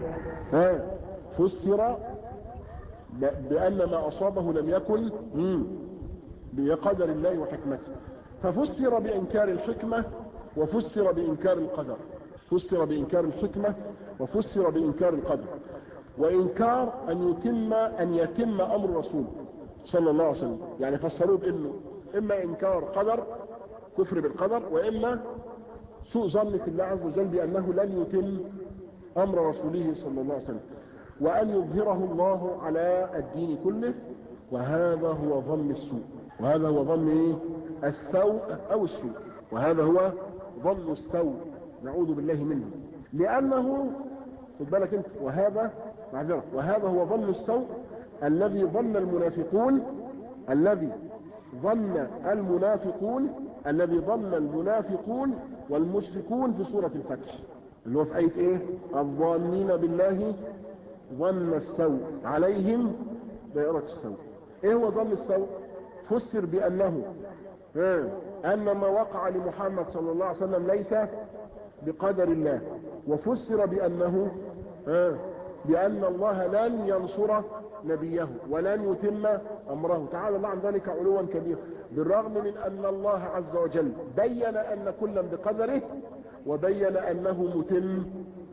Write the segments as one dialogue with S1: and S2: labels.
S1: ها فسر بأن ما أصابه لم يكن بقدر الله وحكمته ففسر بإنكار الحكمة وفسر بإنكار القدر فسر بإنكار الحكمة وفسر بإنكار القدر وإنكار أن يتم أن يتم أمر الرسول صلى الله عليه وسلم يعني فسروه بأنه إما إنكار قدر كفر بالقدر وإما سوء ظن في الله عز وجل بأنه لن يتم أمر رسوله صلى الله عليه وسلم وأن يظهره الله على الدين كله وهذا هو ظن السوء وهذا هو ظن إيه؟ السوء أو السوء وهذا هو ظن السوء نعوذ بالله منه لأنه خد بالك انت وهذا معذرة وهذا هو ظن السوء الذي ظن المنافقون الذي ظن المنافقون الذي ظن المنافقون والمشركون في سورة الفتح اللي هو في آية ايه الظانين بالله ظن السوء عليهم دائرة السوء ايه هو ظن السوء فسر بأنه ها أن ما وقع لمحمد صلى الله عليه وسلم ليس بقدر الله وفسر بأنه ها بأن الله لن ينصر نبيه ولن يتم أمره تعالى الله عن ذلك علوا كبيرا بالرغم من أن الله عز وجل بين أن كلا بقدره وبين أنه متم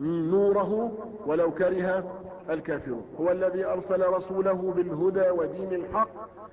S1: نوره ولو كره الكافرون هو الذي أرسل رسوله بالهدى ودين الحق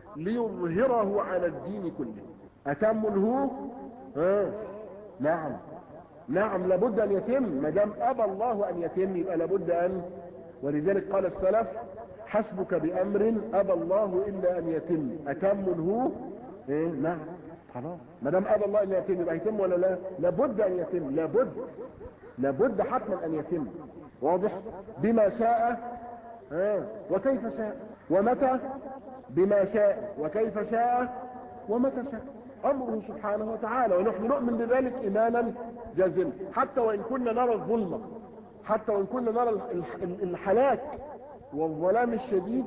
S1: ليظهره على الدين كله أتم هو آه. نعم نعم لابد أن يتم ما دام أبى الله أن يتم يبقى لابد أن ولذلك قال السلف حسبك بأمر أبى الله إلا أن يتم أتم هو إيه نعم خلاص ما دام أبى الله أن يتم يبقى يتم ولا لا لابد أن يتم لابد لابد حتما أن يتم واضح بما شاء آه. وكيف شاء ومتى بما شاء وكيف شاء ومتى شاء أمره سبحانه وتعالى ونحن نؤمن بذلك إيمانا جازما حتى وإن كنا نرى الظلم حتى وإن كنا نرى الحلاك والظلام الشديد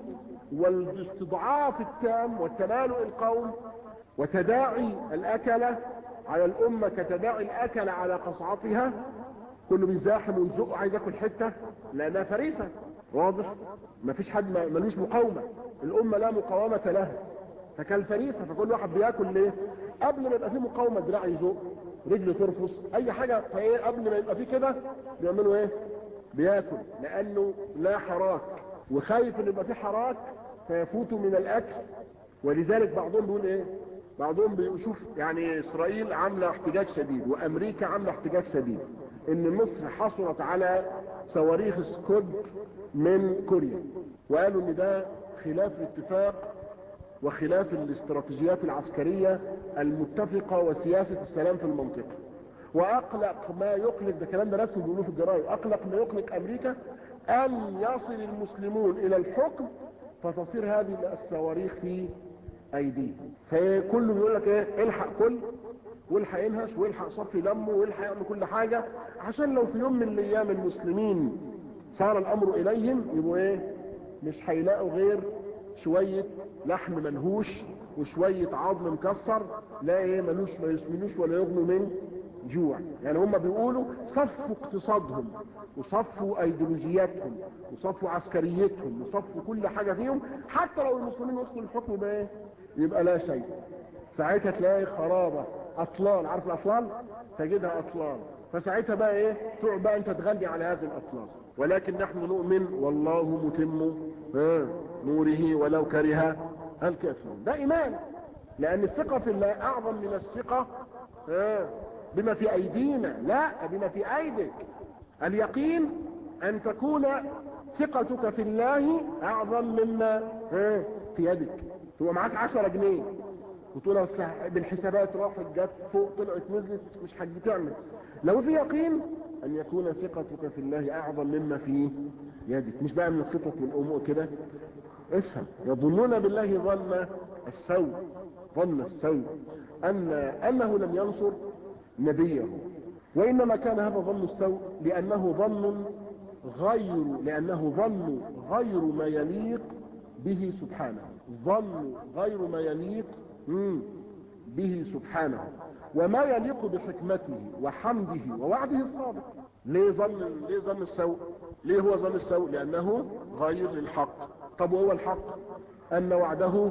S1: والاستضعاف التام والتمالؤ القوم وتداعي الأكلة على الأمة كتداعي الأكلة على قصعتها كله بيزاحم ويزق عايز ياكل حتة لأنها فريسة واضح ما فيش حد ملوش مقاومة الأمة لا مقاومة لها فكالفريسة فكل واحد بياكل ليه قبل ما يبقى فيه مقاومة دراع يزق رجل ترفص اي حاجة فايه قبل ما يبقى فيه كده بيعملوا ايه بياكل لانه لا حراك وخايف ان يبقى فيه حراك فيفوتوا من الاكل ولذلك بعضهم بيقول ايه بعضهم بيشوف يعني اسرائيل عاملة احتجاج شديد وامريكا عاملة احتجاج شديد ان مصر حصلت على صواريخ سكود من كوريا وقالوا ان ده خلاف الاتفاق وخلاف الاستراتيجيات العسكرية المتفقة وسياسة السلام في المنطقة واقلق ما يقلق ده كلام ده رسمي بيقولوه في الجرايد اقلق ما يقلق امريكا ان يصل المسلمون الى الحكم فتصير هذه الصواريخ في ايديهم فكله بيقول لك ايه الحق كل والحق ينهش والحق صفي دمه والحق يعمل كل حاجة عشان لو في يوم من الايام المسلمين صار الامر اليهم يبقوا ايه مش هيلاقوا غير شوية لحم منهوش وشوية عظم مكسر لا ايه ملوش ما يسمنوش ولا يغنوا من جوع يعني هم بيقولوا صفوا اقتصادهم وصفوا ايديولوجياتهم وصفوا عسكريتهم وصفوا كل حاجة فيهم حتى لو المسلمين وصلوا للحكم ده ايه يبقى لا شيء ساعتها تلاقي خرابة اطلال عارف الاطلال تجدها اطلال فساعتها بقى ايه تقعد بقى انت تغني على هذه الاطلال ولكن نحن نؤمن والله متم نوره ولو كره الكافرون ده ايمان لان الثقة في الله اعظم من الثقة بما في ايدينا لا بما في ايدك اليقين ان تكون ثقتك في الله اعظم مما في يدك تبقى معاك عشرة جنيه وتقول بالحسابات راحت جت فوق طلعت نزلت مش حاجة تعمل لو في يقين ان يكون ثقتك في الله اعظم مما في يدك مش بقى من الخطط والامور كده افهم يظنون بالله ظن السوء ظن السوء ان انه لم ينصر نبيه وانما كان هذا ظن السوء لانه ظن غير لانه ظن غير ما يليق به سبحانه ظن غير ما يليق به سبحانه وما يليق بحكمته وحمده ووعده الصادق ليه ظن ليه ظن السوء ليه هو ظن السوء لانه غير الحق طب وهو الحق ان وعده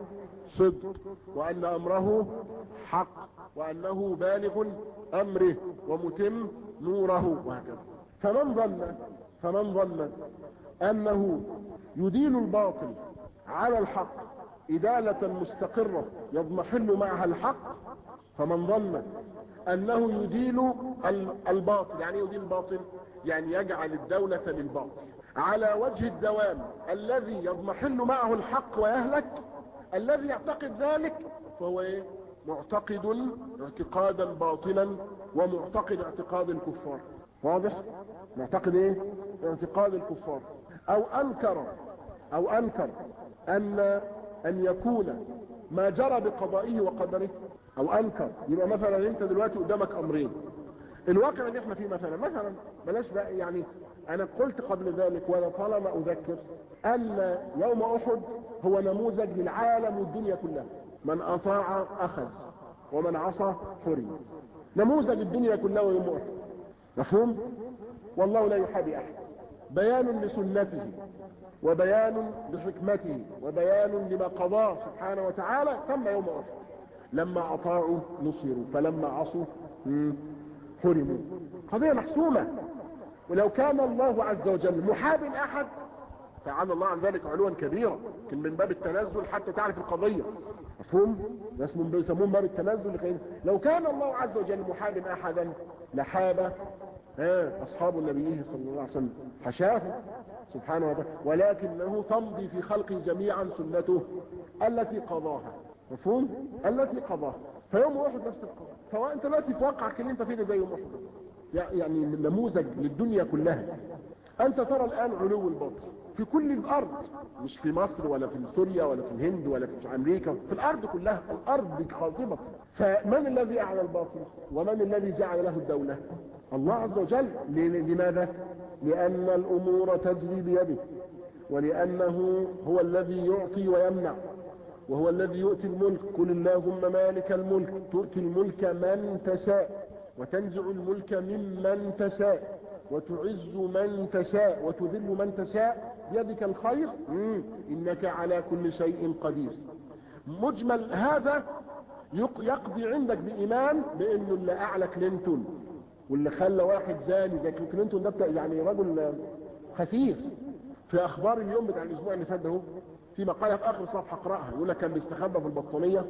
S1: صدق وان امره حق وانه بالغ امره ومتم نوره وهكذا فمن ظن فمن ظن انه يدين الباطل على الحق إدالة مستقرة يضمحل معها الحق فمن ظن أنه يديل الباطل يعني يديل الباطل يعني يجعل الدولة للباطل على وجه الدوام الذي يضمحل معه الحق ويهلك الذي يعتقد ذلك فهو إيه؟ معتقد اعتقادا باطلا ومعتقد اعتقاد الكفار واضح معتقد ايه اعتقاد الكفار او انكر او انكر ان ان يكون ما جرى بقضائه وقدره او انكر يبقى مثلا انت دلوقتي قدامك امرين الواقع اللي احنا فيه مثلا مثلا بلاش بقى يعني انا قلت قبل ذلك وانا طالما اذكر ان يوم احد هو نموذج للعالم والدنيا كلها من اطاع اخذ ومن عصى حرم نموذج الدنيا كلها ويوم احد مفهوم والله لا يحابي احد بيان لسنته وبيان لحكمته وبيان لما قضاه سبحانه وتعالى تم يوم احد لما اطاعوا نصروا فلما عصوا حرموا قضية محسومة ولو كان الله عز وجل محاب احد تعالى الله عن ذلك علوا كبيرا لكن من باب التنزل حتى تعرف القضية مفهوم اسمهم بيسمون باب التنزل لو كان الله عز وجل محاب احدا لحاب ها اصحاب النبي صلى الله عليه وسلم حشاه سبحانه وتعالى ولكنه تمضي في خلقه جميعا سنته التي قضاها مفهوم التي قضاها فيوم واحد نفس القضاء سواء انت دلوقتي في واقعك اللي انت فيه ده زي يوم واحد يعني نموذج للدنيا كلها انت ترى الان علو الباطل في كل الارض مش في مصر ولا في سوريا ولا في الهند ولا في امريكا في الارض كلها الارض خاطبة فمن الذي اعلى الباطل ومن الذي جعل له الدولة الله عز وجل لماذا لان الامور تجري بيده ولانه هو الذي يعطي ويمنع وهو الذي يؤتي الملك قل اللهم مالك الملك تؤتي الملك من تشاء وتنزع الملك ممن تشاء وتعز من تشاء وتذل من تشاء بيدك الخير مم. انك على كل شيء قدير مجمل هذا يقضي عندك بإيمان بأنه اللي أعلى كلينتون واللي خلى واحد زاني زي كلينتون ده يعني رجل خسيس في أخبار اليوم بتاع الأسبوع اللي فات ده في مقالة في آخر صفحة اقراها يقول لك كان بيستخبى في البطانية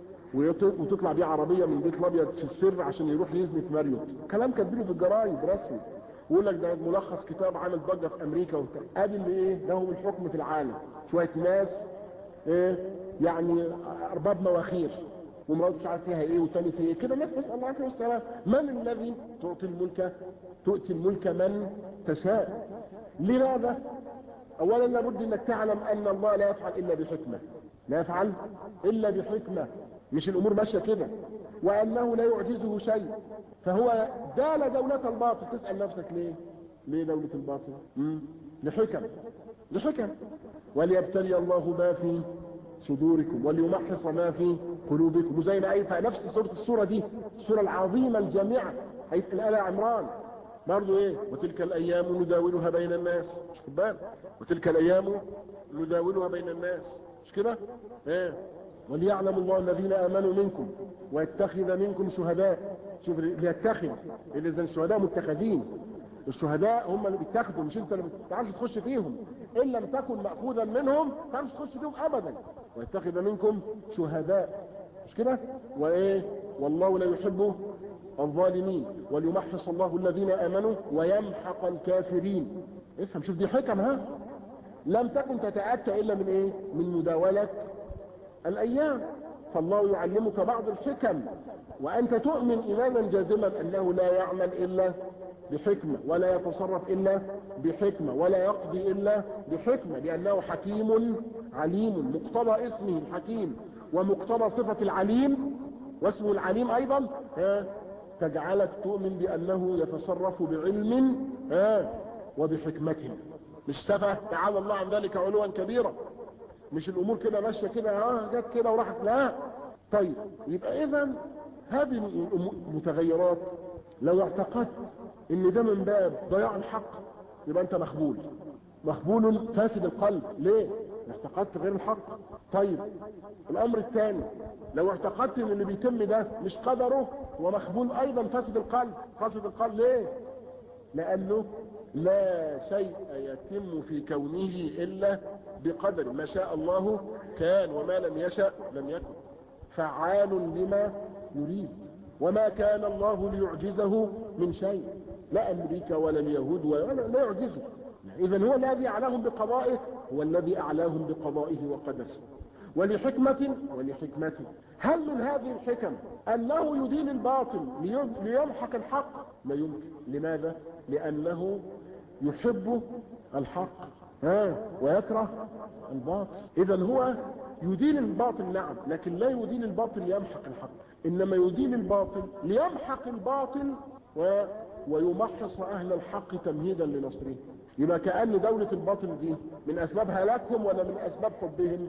S1: وتطلع بيه عربية من بيت الأبيض في السر عشان يروح يزني في ماريوت كلام كاتبينه في الجرايد رسمي ويقول لك ده ملخص كتاب عامل ضجه في امريكا وبتاع ادي اللي ايه لهم الحكم في العالم شويه ناس ايه يعني ارباب مواخير ومرات مش عارف فيها ايه وتاني فيها ايه كده الناس نسال الله عليه والسلام من الذي تعطي الملك تؤتي الملك من تشاء لماذا اولا لابد انك تعلم ان الله لا يفعل الا بحكمه لا يفعل الا بحكمه مش الامور ماشيه كده وانه لا يعجزه شيء فهو دال دولة الباطل تسأل نفسك ليه ليه دولة الباطل مم. لحكم لحكم وليبتلي الله ما في صدوركم وليمحص ما في قلوبكم وزي ما اي نفس سورة السورة دي السورة العظيمة الجامعة اي الآلة عمران برضو ايه وتلك الايام نداولها بين الناس مش خبان وتلك الايام نداولها بين الناس مش كده ايه وليعلم الله الذين امنوا منكم ويتخذ منكم شهداء شوف ليتخذ اللي اذا الشهداء متخذين الشهداء هم اللي بيتخذوا مش انت اللي بتعرفش تخش فيهم ان لم تكن ماخوذا منهم ما تعرفش تخش فيهم ابدا ويتخذ منكم شهداء مش كده وايه والله لا يحب الظالمين وليمحص الله الذين امنوا ويمحق الكافرين افهم شوف دي حكم ها لم تكن تتاتى الا من ايه من مداوله الايام فالله يعلمك بعض الحكم وانت تؤمن ايمانا جازما انه لا يعمل الا بحكمة ولا يتصرف الا بحكمة ولا يقضي الا بحكمة لانه حكيم عليم مقتضى اسمه الحكيم ومقتضى صفة العليم واسمه العليم ايضا ها تجعلك تؤمن بانه يتصرف بعلم ها وبحكمة مش سفه تعالى الله عن ذلك علوا كبيرا مش الامور كده ماشيه كده اه جت كده وراحت لا طيب يبقى اذا هذه المتغيرات لو اعتقدت ان ده من باب ضياع الحق يبقى انت مخبول مخبول فاسد القلب ليه اعتقدت غير الحق طيب الامر الثاني لو اعتقدت ان اللي بيتم ده مش قدره ومخبول ايضا فاسد القلب فاسد القلب ليه لانه لا شيء يتم في كونه الا بقدر ما شاء الله كان وما لم يشأ لم يكن فعال لما يريد وما كان الله ليعجزه من شيء لا امريكا ولا اليهود ولا لا يعجزه اذا هو الذي اعلاهم بقضائه هو الذي اعلاهم بقضائه وقدره ولحكمة ولحكمته هل من هذه الحكم انه يدين الباطل ليمحق الحق لا يمكن لماذا لانه يحب الحق ها ويكره الباطل اذا هو يدين الباطل نعم لكن لا يدين الباطل ليمحق الحق انما يدين الباطل ليمحق الباطل و... ويمحص اهل الحق تمهيدا لنصره يبقى كأن دولة الباطل دي من اسباب هلاكهم ولا من اسباب حبهم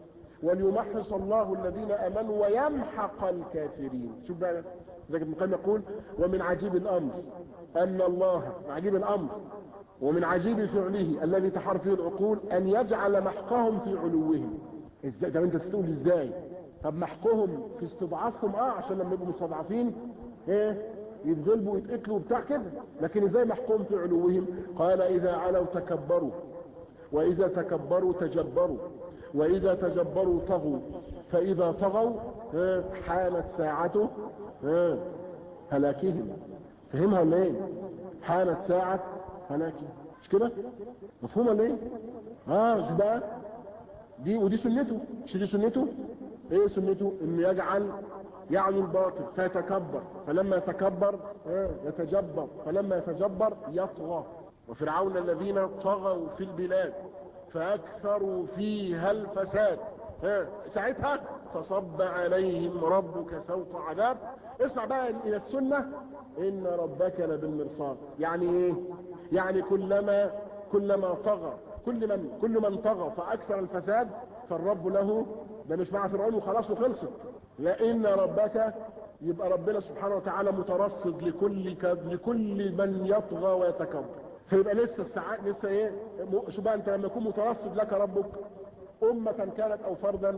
S1: وليمحص الله الذين امنوا ويمحق الكافرين شوف بقى زي ابن القيم يقول ومن عجيب الامر ان الله عجيب الامر ومن عجيب فعله الذي تحار فيه العقول ان يجعل محقهم في علوهم ازاي طب انت تقول ازاي طب محقهم في استضعافهم اه عشان لما يبقوا مستضعفين ايه يتغلبوا ويتقتلوا وبتاع كده لكن ازاي محقهم في علوهم قال اذا علوا تكبروا واذا تكبروا تجبروا واذا تجبروا طغوا فاذا طغوا اه حانت ساعته اه هلاكهم فهمها ولا ايه حانت ساعة هلاكهم مش كده مفهومة ولا ايه اه شو بقى دي ودي سنته مش دي سنته ايه سنته انه يجعل يعني الباطل فيتكبر فلما يتكبر يتجبر فلما يتجبر يطغى وفرعون الذين طغوا في البلاد فاكثروا فيها الفساد ساعتها فصب عليهم ربك سوط عذاب اسمع بقى الى السنة ان ربك لبالمرصاد يعني ايه يعني كلما كلما طغى كل من كل من طغى فاكثر الفساد فالرب له ده مش مع فرعون وخلاص وخلصت لان ربك يبقى ربنا سبحانه وتعالى مترصد لكل لكل من يطغى ويتكبر فيبقى لسه الساعات لسه ايه شو بقى انت لما يكون مترصد لك ربك امة كانت او فردا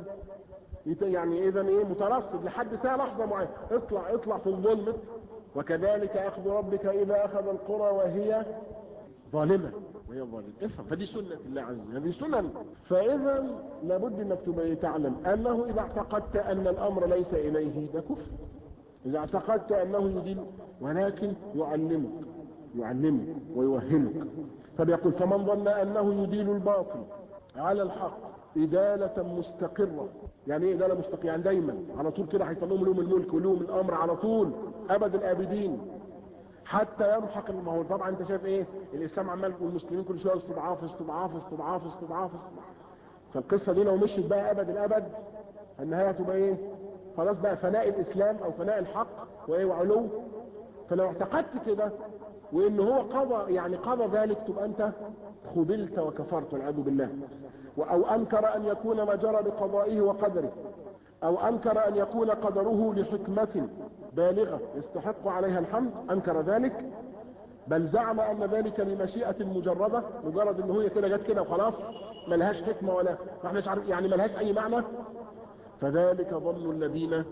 S1: يعني اذا ايه مترصد لحد ساعة لحظة معينة اطلع اطلع في الظلم وكذلك اخذ ربك اذا اخذ القرى وهي ظالمة وهي ظالمة افهم فدي سنة الله عز وجل هذه سنن فاذا لابد انك تبقى تعلم انه اذا اعتقدت ان الامر ليس اليه ده كفر اذا اعتقدت انه يدين ولكن يعلمك يعلمك ويوهمك فبيقول فمن ظن انه يدين الباطل على الحق إدالة مستقرة يعني ايه إدالة مستقرة يعني دايما على طول كده هيطلعوا لهم الملك ولهم الأمر على طول أبد الآبدين حتى يمحق ما هو طبعا انت شايف ايه الاسلام عمال والمسلمين كل شويه استضعاف استضعاف استضعاف استضعاف استضعاف فالقصه دي لو مشيت بقى ابد الابد النهايه تبقى ايه خلاص بقى فناء الاسلام او فناء الحق وايه وعلو فلو اعتقدت كده وان هو قضى يعني قضى ذلك تبقى انت خبلت وكفرت والعياذ بالله او انكر ان يكون ما جرى بقضائه وقدره او انكر ان يكون قدره لحكمة بالغة يستحق عليها الحمد انكر ذلك بل زعم ان ذلك لمشيئة مجردة مجرد ان هي كده جت كده وخلاص ملهاش حكمة ولا ما احناش عارف يعني ملهاش اي معنى فذلك ظن الذين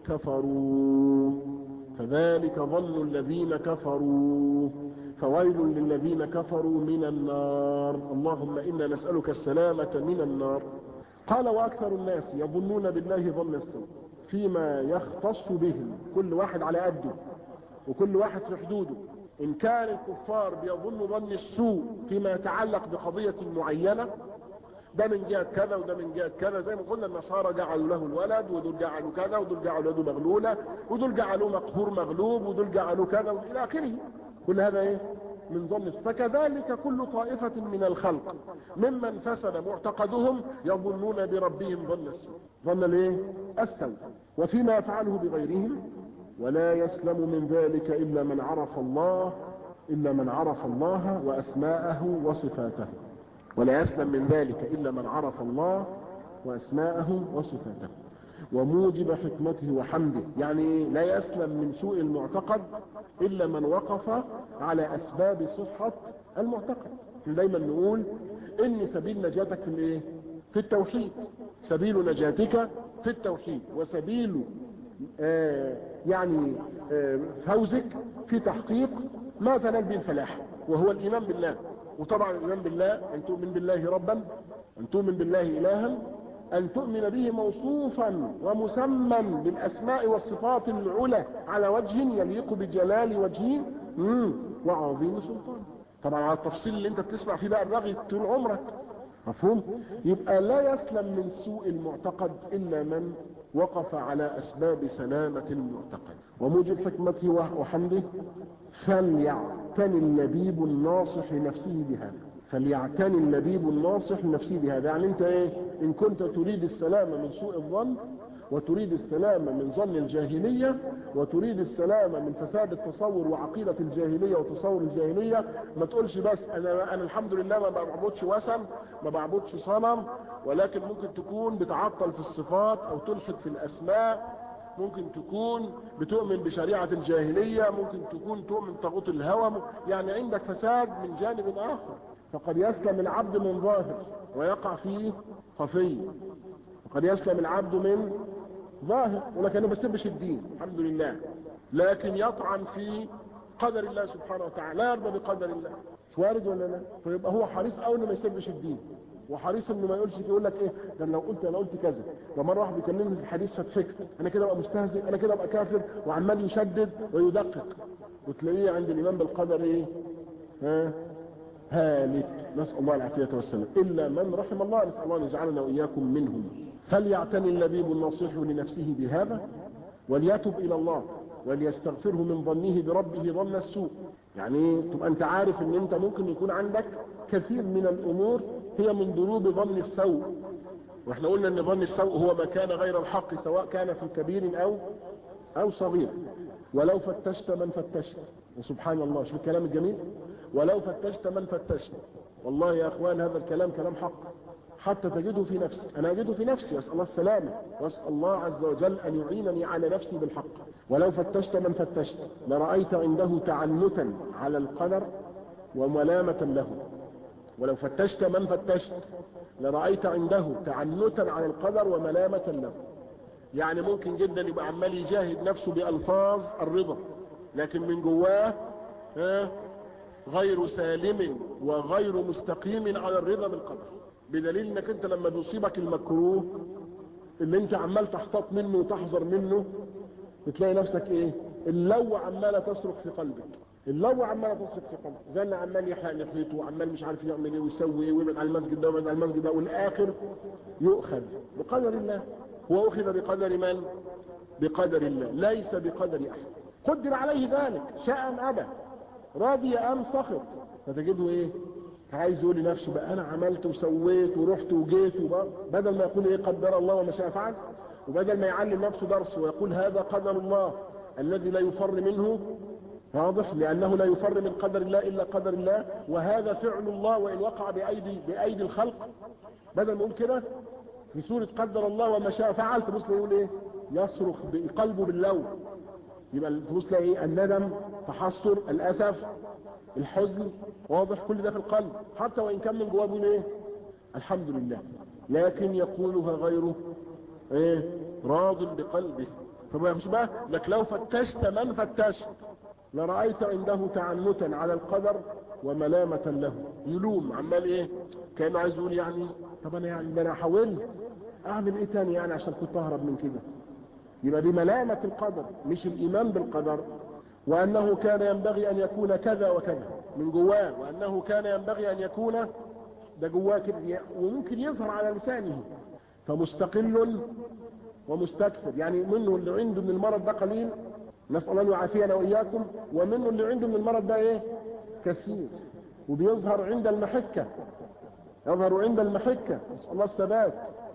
S1: كفروا فذلك ظن الذين كفروا فويل للذين كفروا من النار اللهم إنا نسألك السلامة من النار قال وأكثر الناس يظنون بالله ظن السوء فيما يختص بهم كل واحد على قده وكل واحد في حدوده إن كان الكفار بيظن ظن السوء فيما يتعلق بقضية معينة ده من جهة كذا وده من جهة كذا زي ما قلنا النصارى جعلوا له الولد ودول جعلوا كذا ودول جعلوا له مغلولة ودول جعلوه مقهور مغلوب ودول جعلوه كذا إلى آخره كل هذا ايه من ظن فكذلك كل طائفة من الخلق ممن فسد معتقدهم يظنون بربهم ظن السوء ظن الايه السوء وفيما يفعله بغيرهم ولا يسلم من ذلك إلا من عرف الله إلا من عرف الله وأسماءه وصفاته ولا يسلم من ذلك إلا من عرف الله وأسماءه وصفاته وموجب حكمته وحمده يعني لا يسلم من سوء المعتقد إلا من وقف على أسباب صحة المعتقد دايما نقول إن سبيل نجاتك في الإيه؟ في التوحيد سبيل نجاتك في التوحيد وسبيل آه يعني آه فوزك في تحقيق ما تنال به الفلاح وهو الإيمان بالله وطبعا الإيمان بالله أن تؤمن بالله ربا أن تؤمن بالله إلها أن تؤمن به موصوفا ومسمى بالأسماء والصفات العلى على وجه يليق بجلال وجهه وعظيم سلطانه طبعا على التفصيل اللي انت بتسمع فيه بقى الرغي طول عمرك مفهوم يبقى لا يسلم من سوء المعتقد إلا من وقف على أسباب سلامة المعتقد وموجب حكمته وحمده فليعتني اللبيب الناصح لنفسه بهذا فليعتني اللبيب الناصح لنفسه بهذا يعني انت ايه ان كنت تريد السلامة من سوء الظن وتريد السلامة من ظن الجاهلية وتريد السلامة من فساد التصور وعقيدة الجاهلية وتصور الجاهلية ما تقولش بس انا, أنا الحمد لله ما بعبدش وثن ما بعبدش صنم ولكن ممكن تكون بتعطل في الصفات او تلحد في الاسماء ممكن تكون بتؤمن بشريعة الجاهلية ممكن تكون تؤمن طاغوت الهوى يعني عندك فساد من جانب اخر فقد يسلم العبد من ظاهر ويقع فيه خفي وقد يسلم العبد من ظاهر ولكن ما بيسبش الدين الحمد لله لكن يطعن في قدر الله سبحانه وتعالى لا يرضى بقدر الله مش وارد ولا لا فيبقى هو حريص قوي انه ما يسبش الدين وحريص انه ما يقولش يقول لك ايه ده لو قلت انا قلت كذا ده مره واحد بيكلمني في الحديث فضحكت انا كده ابقى مستهزئ انا كده ابقى كافر وعمال يشدد ويدقق وتلاقيه عند الايمان بالقدر ايه ها هالك نسال الله العافيه والسلام الا من رحم الله نسال الله ان يجعلنا واياكم منهم فليعتني اللبيب الناصح لنفسه بهذا وليتب الى الله وليستغفره من ظنه بربه ظن السوء يعني تبقى انت عارف ان انت ممكن يكون عندك كثير من الامور هي من ضروب ظن السوء واحنا قلنا ان ظن السوء هو ما كان غير الحق سواء كان في كبير او او صغير ولو فتشت من فتشت وسبحان الله شوف الكلام الجميل ولو فتشت من فتشت والله يا اخوان هذا الكلام كلام حق حتى تجده في نفسي انا اجده في نفسي اسال الله السلامه واسال الله عز وجل ان يعينني على نفسي بالحق ولو فتشت من فتشت لرايت عنده تعنتا على القدر وملامه له ولو فتشت من فتشت لرايت عنده تعنتا على القدر وملامه له يعني ممكن جدا يبقى عمال يجاهد نفسه بالفاظ الرضا لكن من جواه ها غير سالم وغير مستقيم على الرضا بالقدر بدليل انك انت لما بيصيبك المكروه اللي انت عمال تحتاط منه وتحذر منه بتلاقي نفسك ايه اللو عماله تصرخ في قلبك اللو عماله تصرخ في قلبك زي اللي عمال يحرق لحيته وعمال مش عارف يعمل ايه ويسوي ايه ويبعد على المسجد ده ويبعد على المسجد ده والاخر يؤخذ بقدر الله هو اخذ بقدر من بقدر الله ليس بقدر احد قدر عليه ذلك شاء ام ابى راضي ام سخط فتجده ايه عايز يقول لنفسه بقى انا عملت وسويت ورحت وجيت بدل ما يقول ايه قدر الله وما شاء فعل وبدل ما يعلم نفسه درس ويقول هذا قدر الله الذي لا يفر منه واضح لانه لا يفر من قدر الله الا قدر الله وهذا فعل الله وان وقع بايدي بايدي الخلق بدل ما يقول كده في سورة قدر الله وما شاء فعل تبص يقول ايه يصرخ بقلبه باللوم يبقى تبص ايه الندم تحسر الاسف الحزن واضح كل ده في القلب حتى وان كان من جواه بيقول ايه الحمد لله لكن يقولها غيره ايه راض بقلبه فما مش بقى لك لو فتشت من فتشت لرأيت عنده تعنتا على القدر وملامة له يلوم عمال ايه كانه عايز يقول يعني طب انا يعني ده انا حاولت اعمل ايه تاني يعني عشان كنت اهرب من كده يبقى دي ملامة القدر مش الايمان بالقدر وانه كان ينبغي ان يكون كذا وكذا من جواه وانه كان ينبغي ان يكون ده جواه كده وممكن يظهر على لسانه فمستقل ومستكثر يعني منه اللي عنده من المرض ده قليل نسأل الله ان يعافينا واياكم ومنه اللي عنده من المرض ده ايه كثير وبيظهر عند المحكة يظهر عند المحكة نسأل الله الثبات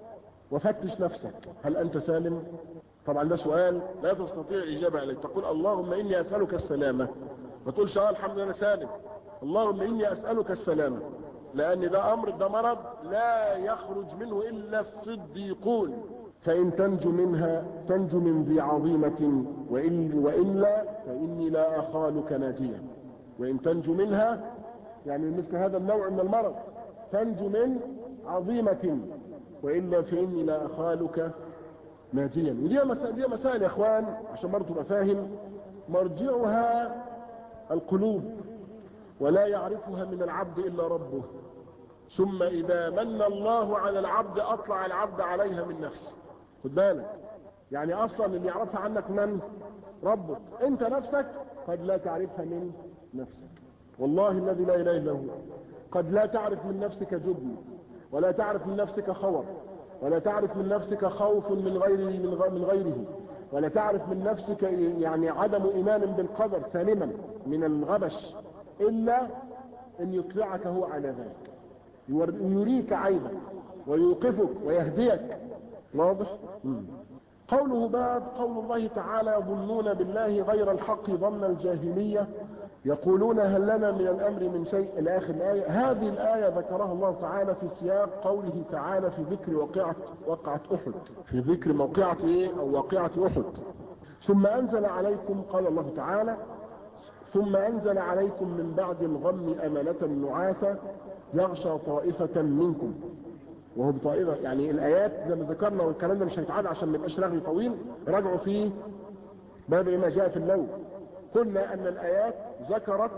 S1: وفتش نفسك هل انت سالم طبعا ده سؤال لا تستطيع اجابة عليه تقول اللهم اني اسألك السلامة ما تقولش اه الحمد لله سالم اللهم اني اسألك السلامة لان ده امر ده مرض لا يخرج منه الا الصديقون فإن تنجو منها تنجو من ذي عظيمة وإن وإلا فإني لا أخالك ناجيا وإن تنجو منها يعني مثل هذا النوع من المرض تنجو من عظيمة وإلا فإني لا أخالك ناجيا ودي مسائل, دي مسائل يا إخوان عشان برضه تبقى فاهم مرجعها القلوب ولا يعرفها من العبد إلا ربه ثم إذا من الله على العبد أطلع العبد عليها من نفسه خد بالك يعني أصلا اللي يعرفها عنك من ربك أنت نفسك قد لا تعرفها من نفسك والله الذي لا إله إلا هو قد لا تعرف من نفسك جبن ولا تعرف من نفسك خور ولا تعرف من نفسك خوف من غيره من غيره ولا تعرف من نفسك يعني عدم إيمان بالقدر سالما من الغبش إلا أن يطلعك هو على ذلك يريك عيبك ويوقفك ويهديك واضح قوله باب قول الله تعالى يظنون بالله غير الحق ظن الجاهلية يقولون هل لنا من الأمر من شيء إلى آخر الآية هذه الآية ذكرها الله تعالى في سياق قوله تعالى في ذكر وقعة وقعة أحد في ذكر موقعة إيه أو واقعة أحد ثم أنزل عليكم قال الله تعالى ثم أنزل عليكم من بعد الغم أمنة نعاسا يغشى طائفة منكم وهو بطائفة يعني الآيات زي ما ذكرنا والكلام ده مش هيتعاد عشان ما يبقاش رغي طويل راجعوا فيه باب ما جاء في اللون قلنا أن الآيات ذكرت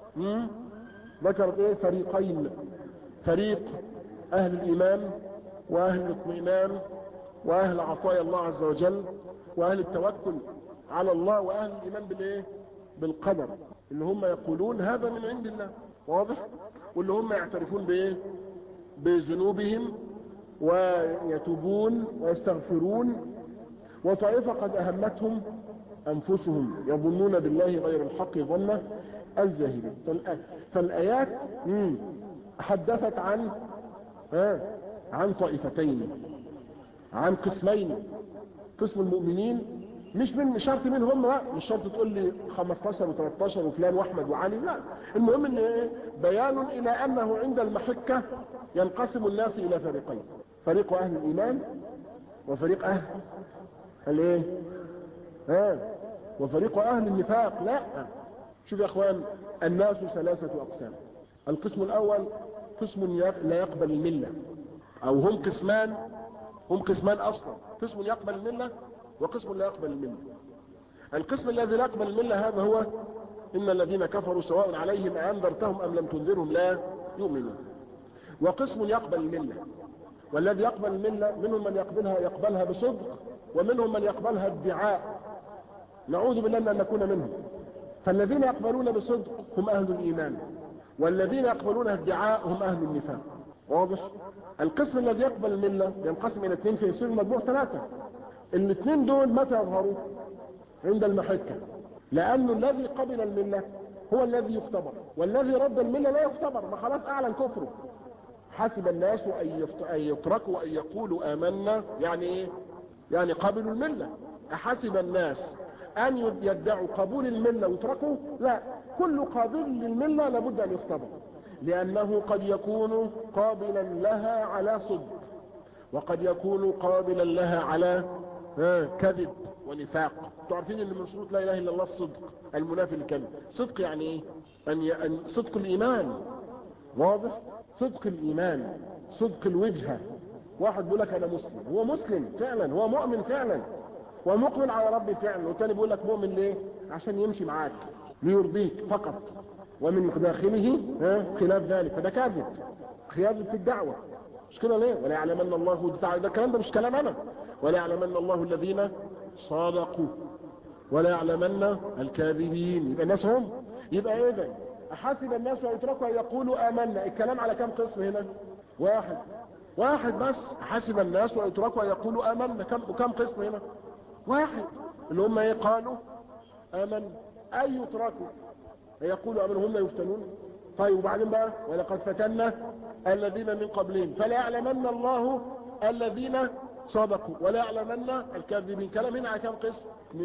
S1: ذكرت إيه فريقين فريق أهل الإيمان وأهل الاطمئنان وأهل عطايا الله عز وجل وأهل التوكل على الله وأهل الإيمان بالإيه بالقدر اللي هم يقولون هذا من عند الله واضح واللي هم يعترفون بايه بذنوبهم ويتوبون ويستغفرون وطائفة قد أهمتهم أنفسهم يظنون بالله غير الحق ظن الجاهلين فالآيات حدثت عن آه عن طائفتين عن قسمين قسم المؤمنين مش من شرط مين هم لا مش شرط تقول لي 15 و13 وفلان واحمد وعلي لا المهم ان ايه بيان الى انه عند المحكة ينقسم الناس الى فريقين فريق اهل الايمان وفريق اهل الايه ها وفريق اهل النفاق لا شوف يا اخوان الناس ثلاثة اقسام القسم الاول قسم لا يقبل الملة او هم قسمان هم قسمان اصلا قسم يقبل المله وقسم لا يقبل الملة القسم الذي لا يقبل الملة هذا هو إن الذين كفروا سواء عليهم أنذرتهم أم لم تنذرهم لا يؤمنون وقسم يقبل الملة والذي يقبل الملة منهم من يقبلها يقبلها بصدق ومنهم من يقبلها ادعاء نعوذ بالله أن نكون منهم فالذين يقبلون بصدق هم أهل الإيمان والذين يقبلونها ادعاء هم أهل النفاق واضح القسم الذي يقبل الملة ينقسم إلى اثنين فيصير المجموع ثلاثة الاثنين دول متى يظهروا عند المحكة لأنه الذي قبل الملة هو الذي يختبر والذي رد الملة لا يختبر ما خلاص أعلن كفره حسب الناس أن يتركوا أن يقولوا آمنا يعني إيه يعني قبلوا الملة أحسب الناس أن يدعوا قبول الملة ويتركوا لا كل قابل للملة لابد أن يختبر لأنه قد يكون قابلا لها على صدق وقد يكون قابلا لها على كذب ونفاق تعرفين ان من شروط لا اله الا الله الصدق المنافي للكذب صدق يعني ايه ان ي... أن صدق الايمان واضح صدق الايمان صدق الوجهه واحد بيقول لك انا مسلم هو مسلم فعلا هو مؤمن فعلا ومقبل على ربي فعلا والتاني بيقول لك مؤمن ليه عشان يمشي معاك ليرضيك فقط ومن داخله ها خلاف ذلك فده كاذب خيانه في الدعوه مش كده ليه ولا يعلمن الله تعالى ده الكلام ده مش كلام انا ولا يعلمن الله الذين صادقوا ولا يعلمن الكاذبين يبقى الناس هم يبقى ايه ده احاسب الناس ويتركوا ان يقولوا امنا الكلام على كم قسم هنا واحد واحد بس حسب الناس ويتركوا ان يقولوا امنا كم كم قسم هنا واحد اللي هم ايه قالوا امن اي يتركوا يقولوا امن هم يفتنون طيب وبعدين بقى ولقد فتنا الذين من قبلهم فلا يعلمن الله الذين صدقوا ولا يعلمن الكاذبين كلام هنا على كم قسم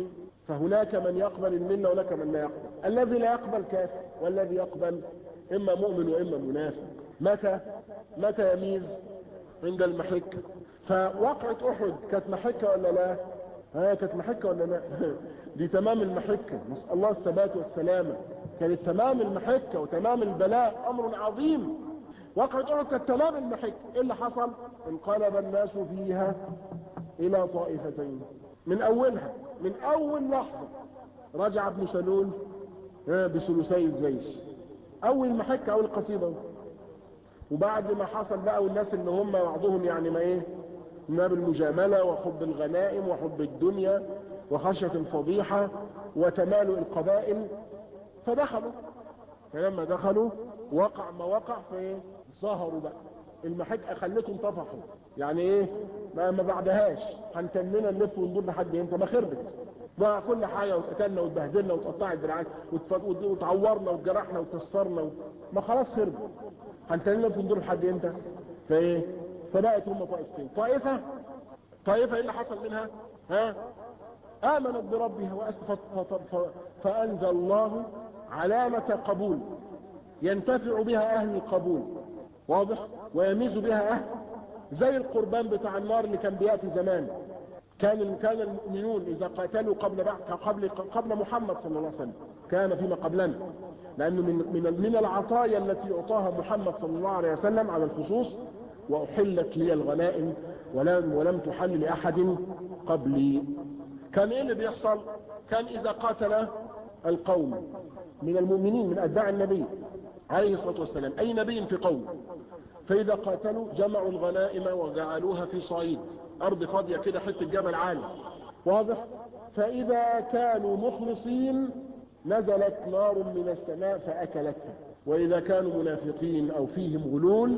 S1: فهناك من يقبل المنة وهناك من لا يقبل الذي لا يقبل كافر والذي يقبل اما مؤمن واما منافق متى متى يميز عند المحك فوقعة احد كانت محكة ولا لا ها كانت محكة ولا لا دي تمام المحكة نسأل الله الثبات والسلامة كانت تمام المحكة وتمام البلاء امر عظيم وقعة احد كانت تمام المحكة ايه اللي حصل انقلب الناس فيها الى طائفتين من اولها من اول لحظة رجع ابن سلول بثلثي الجيش اول محكة اول قصيدة وبعد ما حصل بقى والناس اللي هم بعضهم يعني ما ايه ما بالمجاملة وحب الغنائم وحب الدنيا وخشية الفضيحة وتمالؤ القبائل فدخلوا فلما دخلوا وقع ما وقع في ظهروا بقى المحك خلتهم طفحوا يعني ايه ما ما بعدهاش هنتننا نلف وندور لحد امتى ما خربت ضاع كل حاجة واتقتلنا واتبهدلنا واتقطعت دراعات وتعورنا واتجرحنا وكسرنا و... ما خلاص خربت هنتننا نلف وندور لحد امتى فايه فبقت هم طائفتين طائفة طائفة ايه اللي حصل منها ها امنت بربها واسفت فانزل الله علامة قبول ينتفع بها اهل القبول واضح ويميز بها اهل زي القربان بتاع النار اللي كان بياتي زمان كان كان المؤمنون اذا قاتلوا قبل بعد قبل قبل محمد صلى الله عليه وسلم كان فيما قبلنا لانه من من من العطايا التي اعطاها محمد صلى الله عليه وسلم على الخصوص واحلت لي الغنائم ولم ولم تحل لاحد قبلي كان ايه اللي بيحصل كان اذا قاتل القوم من المؤمنين من اتباع النبي عليه الصلاه والسلام اي نبي في قوم فاذا قاتلوا جمعوا الغنائم وجعلوها في صعيد ارض فاضيه كده حته جبل عالي واضح فاذا كانوا مخلصين نزلت نار من السماء فاكلتها واذا كانوا منافقين او فيهم غلول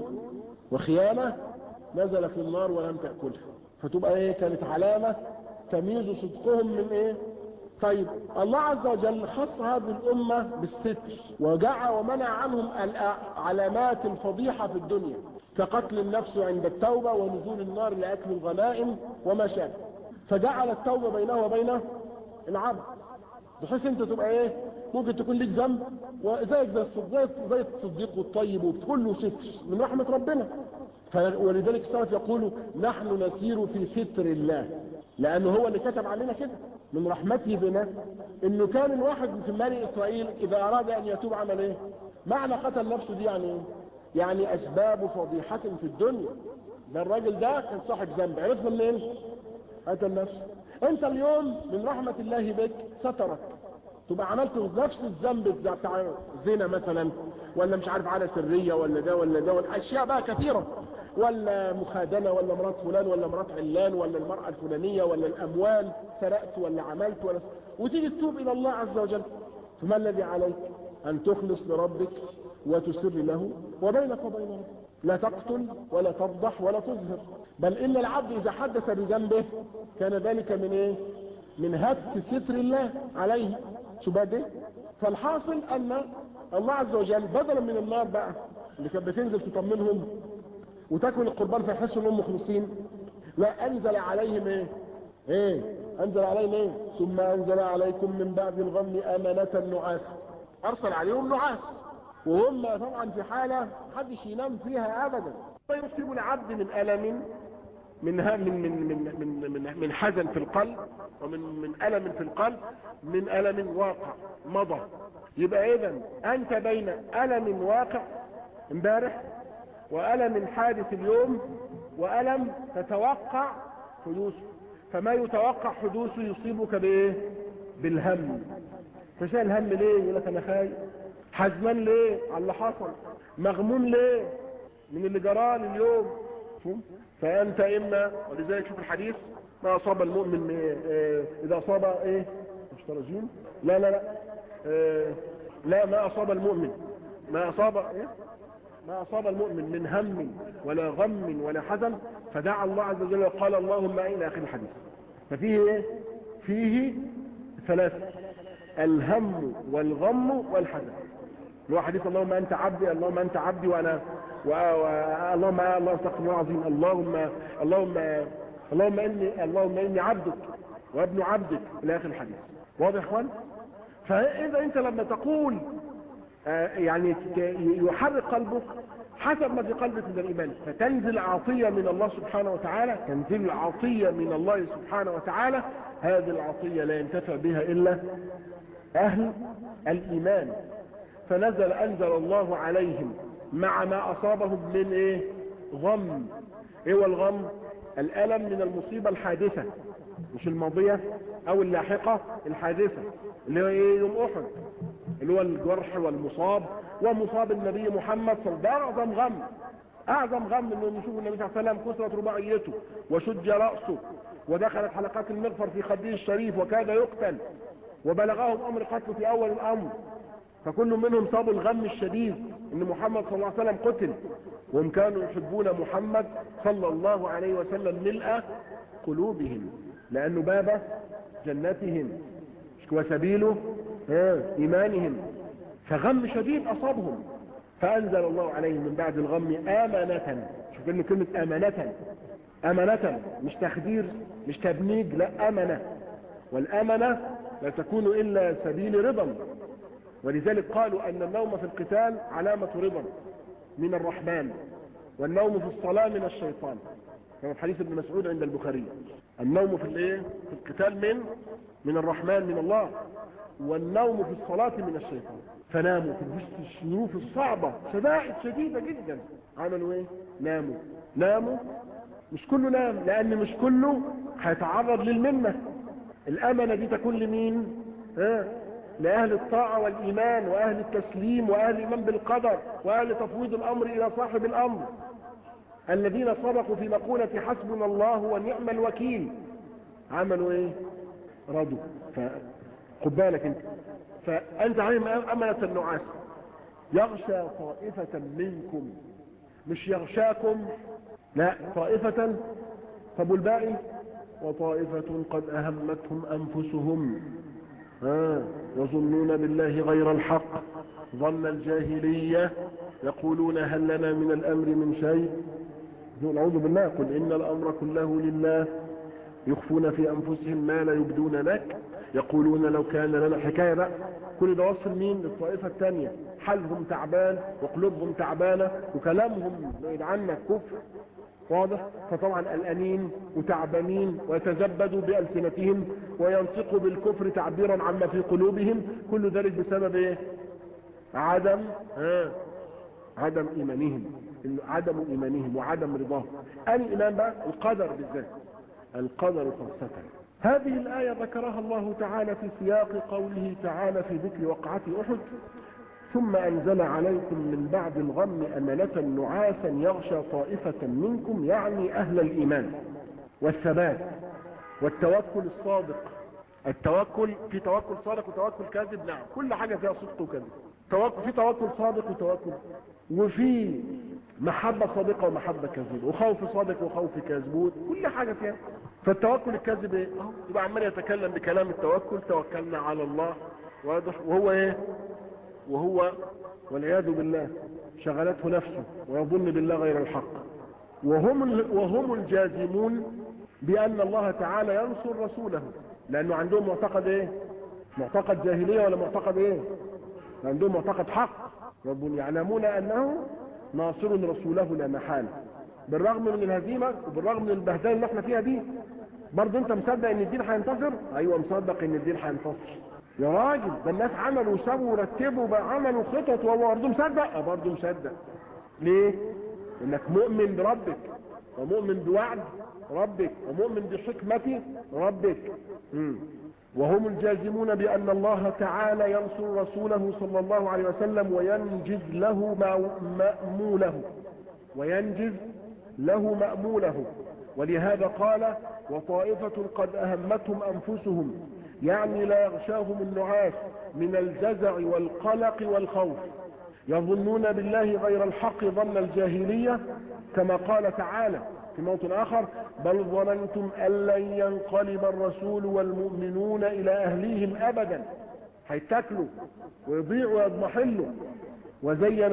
S1: وخيانه نزل في النار ولم تاكلها فتبقى ايه كانت علامه تمييز صدقهم من ايه طيب الله عز وجل خص هذه الامه بالستر وجعل ومنع عنهم علامات الفضيحه في الدنيا كقتل النفس عند التوبة ونزول النار لأكل الغنائم وما شابه فجعل التوبة بينه وبين العبد بحيث انت تبقى ايه ممكن تكون لك ذنب وزيك زي الصديق زي الصديق والطيب وكله ستر من رحمة ربنا ولذلك السلف يقولوا نحن نسير في ستر الله لانه هو اللي كتب علينا كده من رحمته بنا انه كان الواحد في بني اسرائيل اذا اراد ان يتوب عمل ايه معنى قتل نفسه دي يعني ايه يعني اسباب فضيحة في الدنيا ده الراجل ده كان صاحب ذنب عرفنا منين قتل نفسه انت اليوم من رحمة الله بك سترك تبقى عملت نفس الذنب بتاع زنا مثلا ولا مش عارف على سرية ولا ده ولا ده ولا اشياء بقى كثيرة ولا مخادنة ولا مرات فلان ولا مرات علان ولا المرأة الفلانية ولا الاموال سرقت ولا عملت ولا وتيجي تتوب الى الله عز وجل فما الذي عليك ان تخلص لربك وتسر له وبينك وبين ربك لا تقتل ولا تفضح ولا تظهر بل ان العبد اذا حدث بذنبه كان ذلك من ايه من هتك ستر الله عليه شو بقى فالحاصل ان الله عز وجل بدلا من النار بقى اللي كانت بتنزل تطمنهم وتاكل القربان فيحسوا انهم مخلصين لا انزل عليهم ايه ايه انزل عليهم ايه ثم انزل عليكم من بعد الغم امانة نعاسا ارسل عليهم نعاس وهم طبعا في حالة محدش ينام فيها ابدا فيصيب العبد من الم من من من من من من, من حزن في القلب ومن من الم في القلب من الم واقع مضى يبقى اذا انت بين الم واقع امبارح والم حادث اليوم والم تتوقع حدوثه فما يتوقع حدوثه يصيبك بايه بالهم فشاء الهم ليه يقول لك انا خايف حزنان ليه على اللي حصل مغموم ليه من اللي جرالي اليوم فانت اما ولذلك شوف الحديث ما اصاب المؤمن إيه اذا اصاب ايه مش ترجين لا لا لا إيه لا ما اصاب المؤمن ما اصاب إيه؟ ما اصاب المؤمن من هم ولا غم ولا حزن فدعا الله عز وجل وقال اللهم الى اخر الحديث ففيه ايه فيه ثلاثه الهم والغم والحزن اللي هو حديث اللهم انت عبدي اللهم انت عبدي وانا و... و... اللهم الله استغفر الله العظيم اللهم اللهم اللهم اني اللهم اني عبدك وابن عبدك الى اخر الحديث واضح يا اخوان فاذا انت لما تقول آه يعني يحرك قلبك حسب ما في قلبك من الإيمان فتنزل عطية من الله سبحانه وتعالى تنزل عطية من الله سبحانه وتعالى هذه العطية لا ينتفع بها إلا أهل الإيمان فنزل أنزل الله عليهم مع ما أصابهم من إيه غم إيه هو الغم الألم من المصيبة الحادثة مش الماضية أو اللاحقة الحادثة اللي هو إيه يوم أحد اللي هو الجرح والمصاب ومصاب النبي محمد صلى الله عليه وسلم أعظم غم أعظم غم إنه نشوف النبي صلى الله عليه وسلم كسرت رباعيته وشج رأسه ودخلت حلقات المغفر في خده الشريف وكاد يقتل وبلغهم أمر قتله في أول الأمر فكل منهم صابوا الغم الشديد ان محمد صلى الله عليه وسلم قتل وهم كانوا يحبون محمد صلى الله عليه وسلم ملء قلوبهم لانه باب جنتهم وسبيله ايمانهم فغم شديد اصابهم فانزل الله عليهم من بعد الغم امانة شوف ان كلمة امانة امانة مش تخدير مش تبنيج لا امنة والامنة لا تكون الا سبيل رضا ولذلك قالوا أن النوم في القتال علامة رضا من الرحمن والنوم في الصلاة من الشيطان كما في حديث ابن مسعود عند البخاري النوم في الايه في القتال من من الرحمن من الله والنوم في الصلاة من الشيطان فناموا في الظروف الصعبة شدائد شديدة جدا عملوا ايه ناموا ناموا مش كله نام لان مش كله هيتعرض للمنة الامنة دي تكون لمين ها لأهل الطاعة والإيمان وأهل التسليم وأهل الإيمان بالقدر وأهل تفويض الأمر إلى صاحب الأمر الذين صدقوا في مقولة حسبنا الله ونعم الوكيل عملوا إيه رضوا فخد بالك أنت فأنت عليهم أمنة النعاس يغشى طائفة منكم مش يغشاكم لا طائفة طب والباقي وطائفة قد أهمتهم أنفسهم آه يظنون بالله غير الحق ظن الجاهلية يقولون هل لنا من الأمر من شيء نعوذ بالله قل إن الأمر كله لله يخفون في أنفسهم ما لا يبدون لك يقولون لو كان لنا حكاية بقى كل ده وصل مين للطائفة الثانية حالهم تعبان وقلوبهم تعبانة وكلامهم بعيد عنك كفر واضح فطبعا قلقانين وتعبانين ويتزبدوا بألسنتهم وينطقوا بالكفر تعبيرا عما في قلوبهم كل ذلك بسبب ايه عدم ها عدم ايمانهم عدم ايمانهم وعدم رضاهم الايمان بقى القدر بالذات القدر خاصة هذه الآية ذكرها الله تعالى في سياق قوله تعالى في ذكر وقعة أحد ثم أنزل عليكم من بعد الغم أمنة نعاسا يغشى طائفة منكم يعني أهل الإيمان والثبات والتوكل الصادق التوكل في توكل صادق وتوكل كاذب نعم كل حاجة فيها صدق وكذب توكل في توكل صادق وتوكل وفي محبة صادقة ومحبة كاذبة وخوف صادق وخوف كاذب كل حاجة فيها فالتوكل الكاذب ايه يبقى عمال يتكلم بكلام التوكل توكلنا على الله واضح وهو ايه وهو والعياذ بالله شغلته نفسه ويظن بالله غير الحق وهم وهم الجازمون بأن الله تعالى ينصر رسوله لأنه عندهم معتقد ايه معتقد جاهلية ولا معتقد ايه عندهم معتقد حق رب يعلمون أنه ناصر رسوله لا محالة بالرغم من الهزيمة وبالرغم من البهدله اللي احنا فيها دي برضه انت مصدق ان الدين هينتصر ايوه مصدق ان الدين هينتصر يا راجل ده الناس عملوا وسابوا ورتبوا عملوا خطط وهو برضه مصدق برضه مصدق ليه انك مؤمن بربك ومؤمن بوعد ربك ومؤمن بحكمة ربك مم. وهم الجازمون بأن الله تعالى ينصر رسوله صلى الله عليه وسلم وينجز له مأموله وينجز له مأموله ولهذا قال وطائفة قد أهمتهم أنفسهم يعني لا يغشاهم النعاس من الجزع والقلق والخوف يظنون بالله غير الحق ظن الجاهلية كما قال تعالى في موطن آخر بل ظننتم أن لن ينقلب الرسول والمؤمنون إلى أهليهم أبدا هيتاكلوا ويضيعوا ويضمحلوا وزين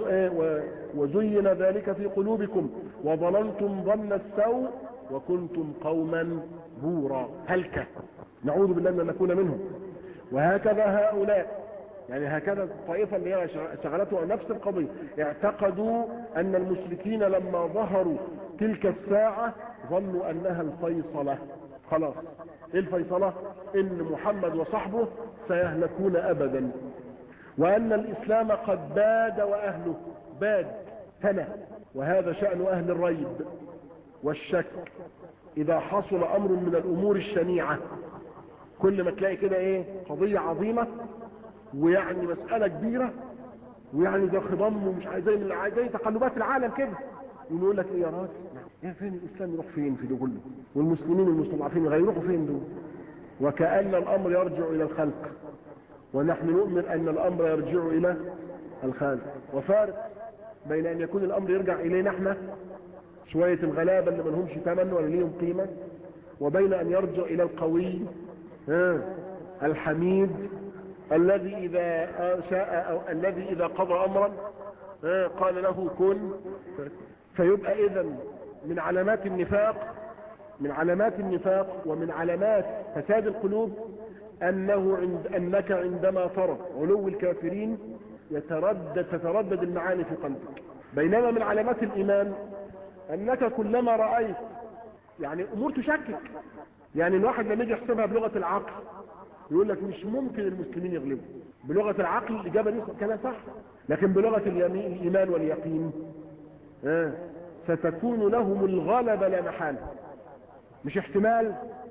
S1: وزين ذلك في قلوبكم وظننتم ظن السوء وكنتم قوما بورا هلكة نعوذ بالله ان نكون منهم وهكذا هؤلاء يعني هكذا الطائفة اللي هي شغلتها نفس القضية اعتقدوا ان المشركين لما ظهروا تلك الساعة ظنوا انها الفيصلة خلاص ايه الفيصلة ان محمد وصحبه سيهلكون ابدا وان الاسلام قد باد واهله باد فنى وهذا شأن اهل الريب والشك اذا حصل امر من الامور الشنيعة كل ما تلاقي كده ايه قضية عظيمة ويعني مسألة كبيرة ويعني زي خضم ومش عايز زي زي تقلبات العالم كده يقول لك ايه يا راجل يا فين الاسلام يروح فين في ده كله والمسلمين المستضعفين هيروحوا فين دول وكأن الامر يرجع الى الخلق ونحن نؤمن ان الامر يرجع الى الخالق وفارق بين ان يكون الامر يرجع الينا احنا شوية الغلابة اللي ملهمش ثمن ولا ليهم قيمة وبين ان يرجع الى القوي ها الحميد الذي اذا شاء أو الذي اذا قضى امرا ها قال له كن فيبقى اذا من علامات النفاق من علامات النفاق ومن علامات فساد القلوب انه عند انك عندما ترى علو الكافرين يتردد تتردد المعاني في قلبك بينما من علامات الايمان انك كلما رأيت يعني امور تشكك يعني الواحد لما يجي يحسبها بلغة العقل يقول لك مش ممكن المسلمين يغلبوا بلغة العقل الاجابة دي كلام صح لكن بلغة اليمين الايمان واليقين آه. ستكون لهم الغلبة لا محالة مش احتمال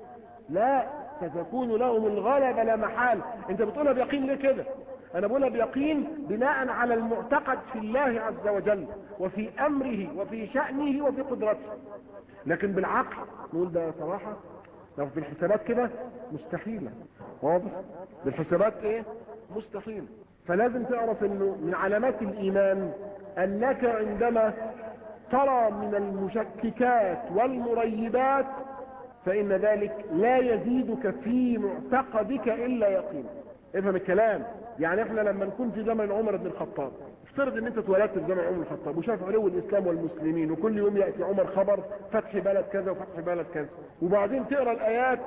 S1: لا ستكون لهم الغلبة لا محال انت بتقولها بيقين ليه كده انا بقولها بيقين بناء على المعتقد في الله عز وجل وفي امره وفي شأنه وفي قدرته لكن بالعقل نقول ده صراحة لو في الحسابات كده مستحيلة واضح بالحسابات ايه مستحيل فلازم تعرف انه من علامات الايمان انك عندما ترى من المشككات والمريبات فإن ذلك لا يزيدك في معتقدك إلا يقين افهم الكلام يعني احنا لما نكون في زمن عمر بن الخطاب افترض ان انت اتولدت في زمن عمر الخطاب وشاف علو الاسلام والمسلمين وكل يوم يأتي عمر خبر فتح بلد كذا وفتح بلد كذا وبعدين تقرأ الآيات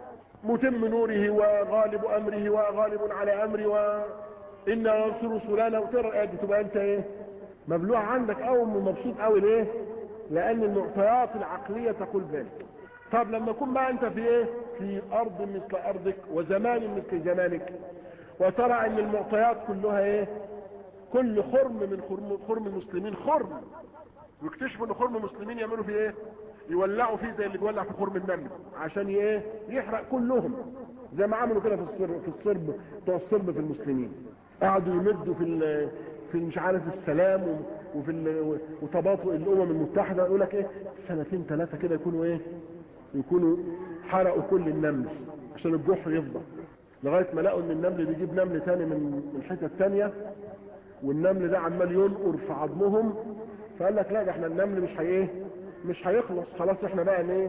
S1: متم نوره وغالب أمره وغالب على أمره وإنا ننصر رسولنا وتقرأ الآيات تبقى أنت إيه مبلوع عندك أو مبسوط أوي ليه لأن المعطيات العقلية تقول ذلك طب لما يكون بقى انت في ايه في ارض مثل ارضك وزمان مثل زمانك وترى ان المعطيات كلها ايه كل خرم من خرم, خرم المسلمين خرم ويكتشفوا ان خرم المسلمين يعملوا فيه ايه يولعوا فيه زي اللي بيولع في خرم النمل عشان ايه يحرق كلهم زي ما عملوا كده في الصرب في الصرب بتوع الصرب في المسلمين قعدوا يمدوا في في مش عارف السلام وفي وتباطؤ الامم المتحده يقول لك ايه سنتين ثلاثه كده يكونوا ايه يكونوا حرقوا كل النمل عشان الجحر يفضل لغاية ما لقوا ان النمل بيجيب نمل تاني من من حتة تانية والنمل ده عمال ينقر في عظمهم فقال لك لا ده احنا النمل مش هي ايه مش هيخلص خلاص احنا بقى ايه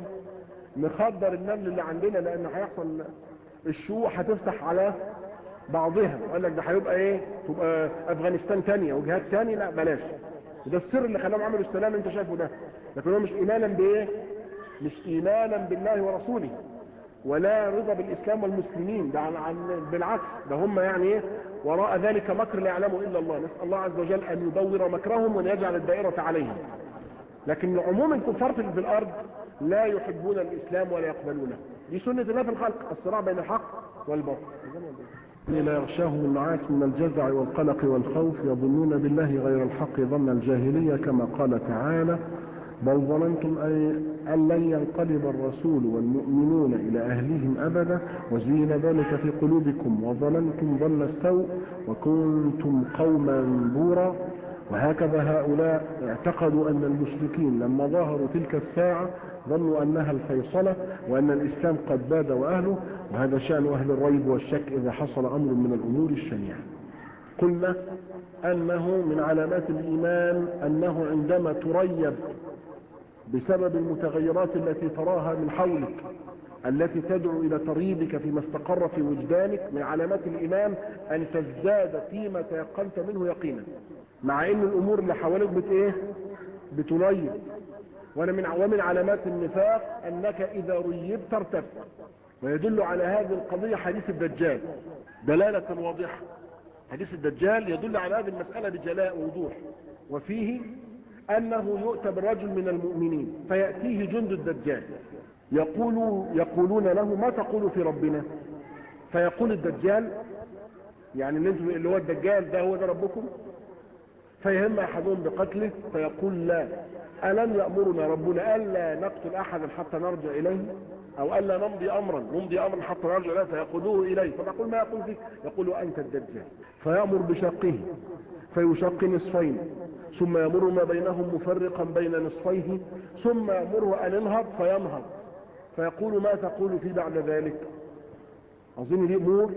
S1: نخدر النمل اللي عندنا لان هيحصل الشوع هتفتح على بعضها وقال لك ده هيبقى ايه تبقى افغانستان تانية وجهات تاني لا بلاش وده السر اللي خلاهم عملوا السلام انت شايفه ده لكن هو مش ايمانا بايه مش ايمانا بالله ورسوله ولا رضا بالاسلام والمسلمين ده عن, عن بالعكس ده هم يعني ايه وراء ذلك مكر لا يعلمه الا الله نسال الله عز وجل ان يدور مكرهم وان يجعل الدائره عليهم لكن عموم الكفار في الارض لا يحبون الاسلام ولا يقبلونه دي سنه الله في الخلق الصراع بين الحق والباطل لا يغشاهم النعاس من الجزع والقلق والخوف يظنون بالله غير الحق ظن الجاهليه كما قال تعالى بل ظننتم أن لن ينقلب الرسول والمؤمنون إلى أهلهم أبدا وزين ذلك في قلوبكم وظننتم ظن السوء وكنتم قوما بورا وهكذا هؤلاء اعتقدوا أن المشركين لما ظهروا تلك الساعة ظنوا أنها الفيصلة وأن الإسلام قد باد وأهله وهذا شأن أهل الريب والشك إذا حصل أمر من الأمور الشنيعة قلنا أنه من علامات الإيمان أنه عندما تريب بسبب المتغيرات التي تراها من حولك التي تدعو الى تريبك فيما استقر في وجدانك من علامات الايمان ان تزداد فيما تيقنت منه يقينا مع ان الامور اللي حواليك بت ايه بتريب وانا من ومن علامات النفاق انك اذا ريبت ارتبت ويدل على هذه القضية حديث الدجال دلالة واضحة حديث الدجال يدل على هذه المسألة بجلاء ووضوح وفيه أنه يؤتى بالرجل من المؤمنين فيأتيه جند الدجال يقول يقولون له ما تقول في ربنا فيقول الدجال يعني اللي, انتم اللي هو الدجال ده هو ده ربكم فيهم احدهم بقتله فيقول لا الم يامرنا ربنا الا نقتل احدا حتى نرجع اليه او الا نمضي امرا نمضي امرا حتى نرجع اليه فياخذوه اليه فنقول ما يقول فيك يقول انت الدجال فيامر بشقه فيشق نصفين ثم يمر ما بينهم مفرقا بين نصفيه ثم يامره ان ينهض فينهض فيقول ما تقول في بعد ذلك اظن دي امور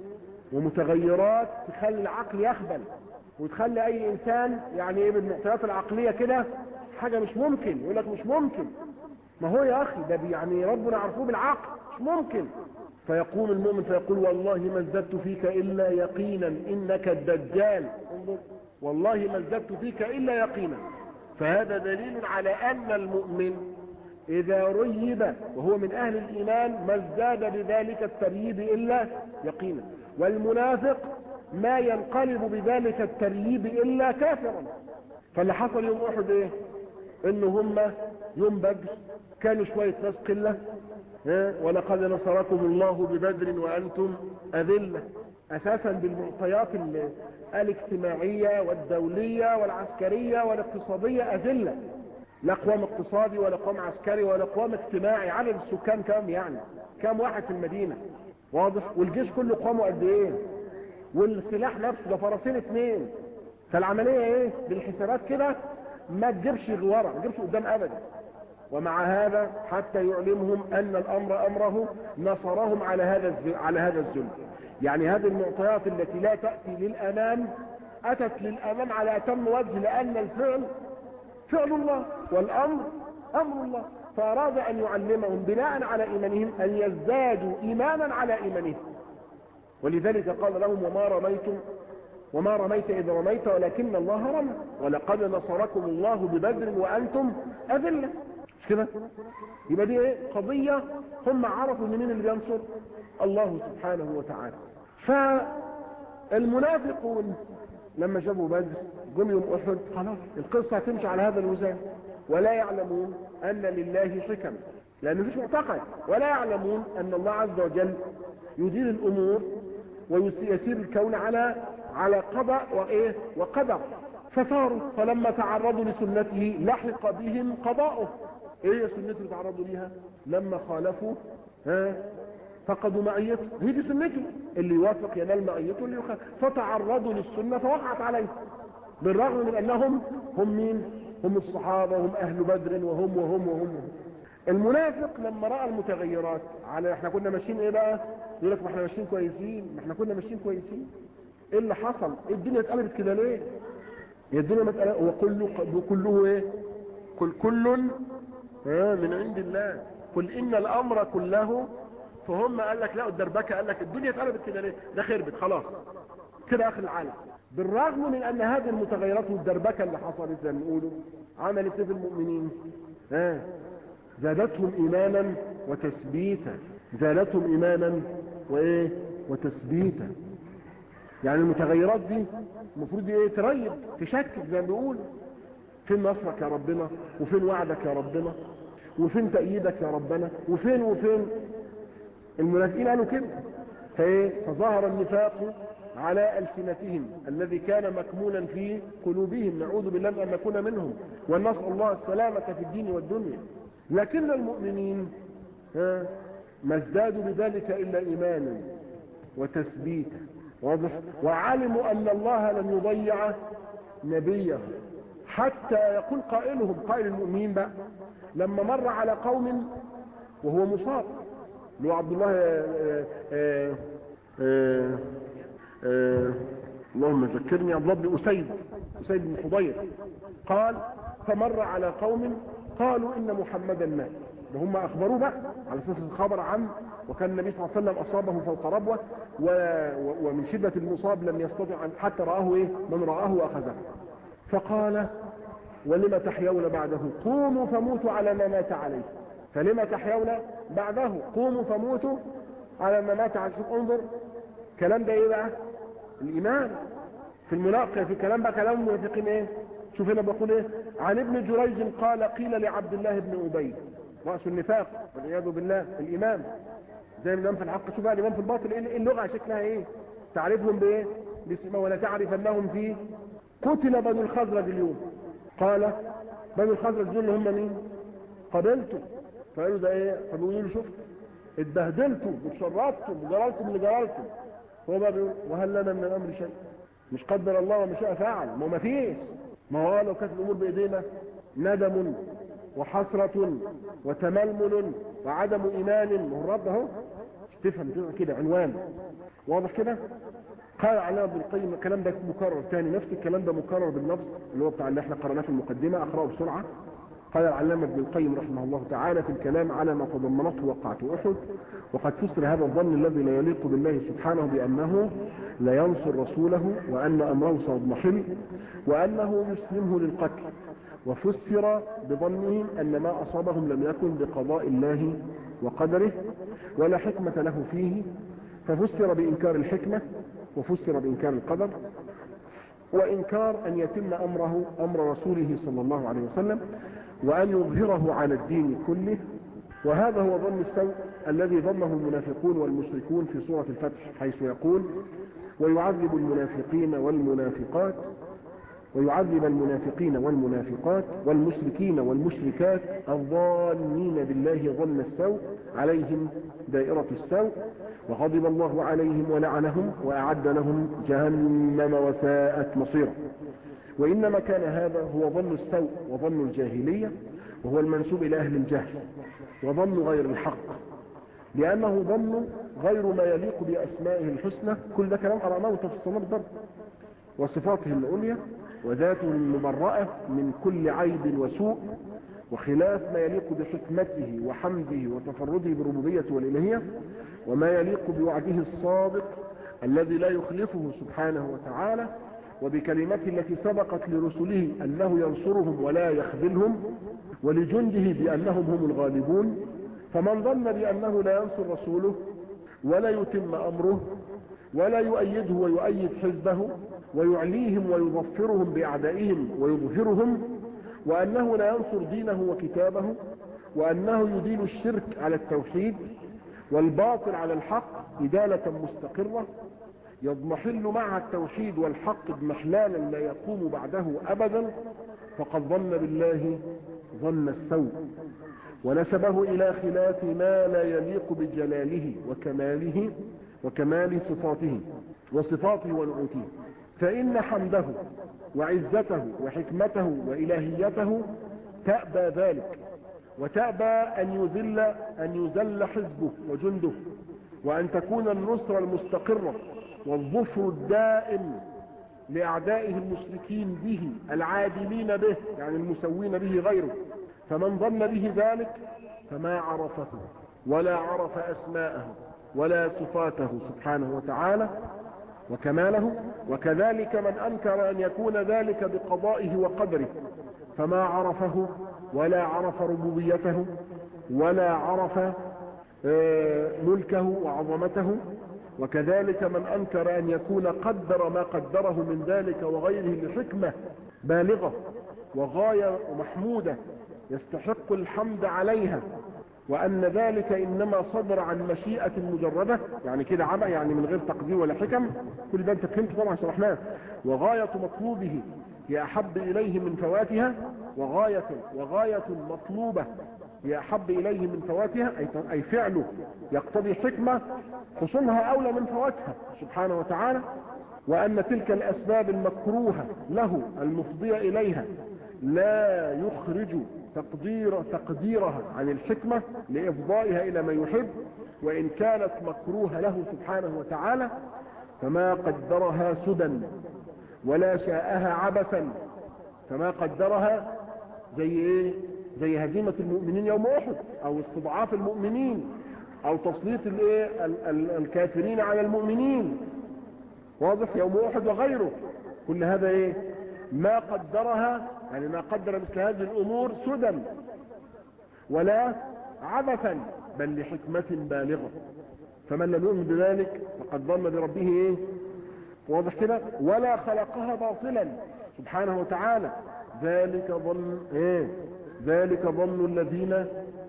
S1: ومتغيرات تخلي العقل يخبل وتخلي اي انسان يعني ايه بالمعطيات العقليه كده حاجه مش ممكن يقول لك مش ممكن ما هو يا اخي ده يعني ربنا عرفوه بالعقل مش ممكن فيقوم المؤمن فيقول والله ما ازددت فيك الا يقينا انك الدجال انظر والله ما ازددت فيك الا يقينا فهذا دليل على ان المؤمن اذا ريب وهو من اهل الايمان ما ازداد بذلك الترييب الا يقينا والمنافق ما ينقلب بذلك الترييب الا كافرا فاللي حصل يوم احد ايه ان هم يوم بدر كانوا شوية ناس قلة اه ولقد نصركم الله ببدر وانتم اذلة اساسا بالمعطيات الاجتماعية والدولية والعسكرية والاقتصادية اذلة لا قوام اقتصادي ولا قوام عسكري ولا قوام اجتماعي عدد السكان كام يعني كام واحد في المدينة واضح والجيش كله قوامه قد ايه والسلاح نفسه ده فرسين اتنين فالعملية ايه بالحسابات كده ما تجيبش ورا ما تجيبش قدام ابدا ومع هذا حتى يعلمهم ان الامر امره نصرهم على هذا على هذا الذل يعني هذه المعطيات التي لا تاتي للامام اتت للامام على اتم وجه لان الفعل فعل الله والامر امر الله فاراد ان يعلمهم بناء على ايمانهم ان يزدادوا ايمانا على ايمانهم ولذلك قال لهم وما رميتم وما رميت إذا رميت ولكن الله رمى ولقد نصركم الله ببدر وأنتم أذلة مش كده يبقى دي ايه قضية هم عرفوا منين اللي بينصر الله سبحانه وتعالى فالمنافقون لما شافوا بدر جم يوم احد خلاص القصة هتمشي على هذا الوزان ولا يعلمون ان لله حكم لان مفيش معتقد ولا يعلمون ان الله عز وجل يدير الامور ويسير الكون على على قضاء وايه وقدر فصاروا فلما تعرضوا لسنته لحق بهم قضاؤه ايه سنته اللي تعرضوا ليها لما خالفوا ها فقدوا معيته هي دي سنته اللي يوافق ينال معيته اللي يخالف فتعرضوا للسنة فوقعت عليه بالرغم من انهم هم مين هم الصحابة هم اهل بدر وهم وهم وهم, وهم. المنافق لما راى المتغيرات على احنا كنا ماشيين ايه بقى يقول لك ما احنا ماشيين كويسين ما احنا كنا ماشيين كويسين ايه اللي حصل الدنيا اتقلبت كده ليه هي الدنيا ما اتقلبت هو كله كله ايه كل كل اه من عند الله قل ان الامر كله فهم قال لك لا الدربكه قال لك الدنيا اتقلبت كده ليه ده خربت خلاص كده اخر العالم بالرغم من ان هذه المتغيرات والدربكه اللي حصلت زي ما بيقولوا عملت ايه في المؤمنين ها اه زادتهم ايمانا وتثبيتا زادتهم ايمانا وايه وتثبيتا يعني المتغيرات دي المفروض ايه تريب تشكك زي ما بيقول فين نصرك يا ربنا وفين وعدك يا ربنا وفين تأييدك يا ربنا وفين وفين المنافقين قالوا كده فايه فظهر النفاق على ألسنتهم الذي كان مكمونا في قلوبهم نعوذ بالله أن نكون منهم ونسأل الله السلامة في الدين والدنيا لكن المؤمنين ما ازدادوا بذلك إلا إيمانا وتثبيتا واضح وعلموا أن الله لن يضيع نبيه حتى يقول قائلهم قائل المؤمنين بقى لما مر على قوم وهو مصاب اللي هو عبد الله آآ آآ آآ اللهم ذكرني عبد الله بن أسيد أسيد بن حضير قال فمر على قوم قالوا إن محمدا مات ده هم أخبروه بقى على أساس الخبر عن وكان النبي صلى الله عليه وسلم أصابه فوق ربوة و... و... ومن شدة المصاب لم يستطع أن حتى رآه إيه من رآه وأخذه فقال ولم تحيون بعده قوموا فموتوا على ما مات عليه فلما تحيون بعده قوموا فموتوا على ما مات عليه شوف انظر كلام ده ايه بقى الايمان في المناقشه في الكلام بقى كلام المنافقين ايه شوف هنا بقول ايه عن ابن جريج قال قيل لعبد الله بن ابي راس النفاق والعياذ بالله الامام زي الامام في الحق شوف بقى الامام في الباطل ايه اللغه شكلها ايه تعرفهم بايه باسم ولا تعرفنهم في قتل بنو الخزرج اليوم قال بنو الخزرج دول هم مين قابلته فقالوا ده ايه فبيقولوا له شفت اتبهدلتوا واتشردتم وجرالكم اللي جرالكم هو بقى بيقول وهل لنا من الامر شيء مش قدر الله وما شاء فعل ما ما فيش ما هو لو كانت الامور بايدينا ندم وحسرة وتململ وعدم ايمان ما هو الرب اهو تفهم كده عنوان واضح كده قال علامة ابن القيم الكلام ده مكرر تاني نفس الكلام ده مكرر بالنفس اللي هو بتاع اللي احنا قرأناه في المقدمة اقرأه بسرعة قال العلامة ابن القيم رحمه الله تعالى في الكلام على ما تضمنته وقعة أحد وقد فسر هذا الظن الذي لا يليق بالله سبحانه بأنه لا ينصر رسوله وأن أمره سيضمحل وأنه يسلمه للقتل وفسر بظنهم أن ما أصابهم لم يكن بقضاء الله وقدره ولا حكمة له فيه ففسر بإنكار الحكمة وفسر بإنكار القدر وإنكار أن يتم أمره أمر رسوله صلى الله عليه وسلم وأن يظهره على الدين كله وهذا هو ظن السوء الذي ظنه المنافقون والمشركون في سورة الفتح حيث يقول ويعذب المنافقين والمنافقات ويعذب المنافقين والمنافقات والمشركين والمشركات الظانين بالله ظن السوء عليهم دائرة السوء وغضب الله عليهم ولعنهم وأعد لهم جهنم وساءت مصيرا وإنما كان هذا هو ظن السوء وظن الجاهلية وهو المنسوب إلى أهل الجهل وظن غير الحق لأنه ظن غير ما يليق بأسمائه الحسنى كل ده كلام قرأناه وتفصلناه بالضبط وصفاته العليا وذاته المبرأة من كل عيب وسوء وخلاف ما يليق بحكمته وحمده وتفرده بالربوبية والإلهية وما يليق بوعده الصادق الذي لا يخلفه سبحانه وتعالى وبكلمته التي سبقت لرسله أنه ينصرهم ولا يخذلهم ولجنده بأنهم هم الغالبون فمن ظن بأنه لا ينصر رسوله ولا يتم أمره ولا يؤيده ويؤيد حزبه ويعليهم ويظفرهم بأعدائهم ويظهرهم وأنه لا ينصر دينه وكتابه وأنه يدين الشرك على التوحيد والباطل على الحق إدالة مستقرة يضمحل مع التوحيد والحق اضمحلالا لا يقوم بعده أبدا فقد ظن بالله ظن السوء ونسبه إلى خلاف ما لا يليق بجلاله وكماله وكمال صفاته وصفاته ونعوته فإن حمده وعزته وحكمته وإلهيته تأبى ذلك وتأبى أن يذل أن يذل حزبه وجنده وأن تكون النصرة المستقرة والظفر الدائم لأعدائه المشركين به العادلين به يعني المسوين به غيره فمن ظن به ذلك فما عرفه ولا عرف أسماءه ولا صفاته سبحانه وتعالى وكماله وكذلك من أنكر أن يكون ذلك بقضائه وقدره فما عرفه ولا عرف ربوبيته ولا عرف ملكه وعظمته وكذلك من أنكر أن يكون قدر ما قدره من ذلك وغيره لحكمة بالغة وغاية محمودة يستحق الحمد عليها وأن ذلك إنما صدر عن مشيئة مجردة يعني كده عبا يعني من غير تقدير ولا حكم كل ده انت فهمت طبعا شرحناه وغاية مطلوبه هي أحب إليه من فواتها وغاية وغاية مطلوبة هي أحب إليه من فواتها أي, أي فعله يقتضي حكمة حصولها أولى من فواتها سبحانه وتعالى وأن تلك الأسباب المكروهة له المفضية إليها لا يخرج تقدير تقديرها عن الحكمة لإفضائها إلى ما يحب وإن كانت مكروهة له سبحانه وتعالى فما قدرها سدى ولا شاءها عبثا فما قدرها زي ايه زي هزيمة المؤمنين يوم احد او استضعاف المؤمنين او تسليط الايه الكافرين على المؤمنين واضح يوم احد وغيره كل هذا ايه ما قدرها يعني ما قدر مثل هذه الامور سدى ولا عبثا بل لحكمة بالغة فمن لم يؤمن بذلك فقد ظن بربه ايه واضح كده ولا خلقها باطلا سبحانه وتعالى ذلك ظن ايه ذلك ظن الذين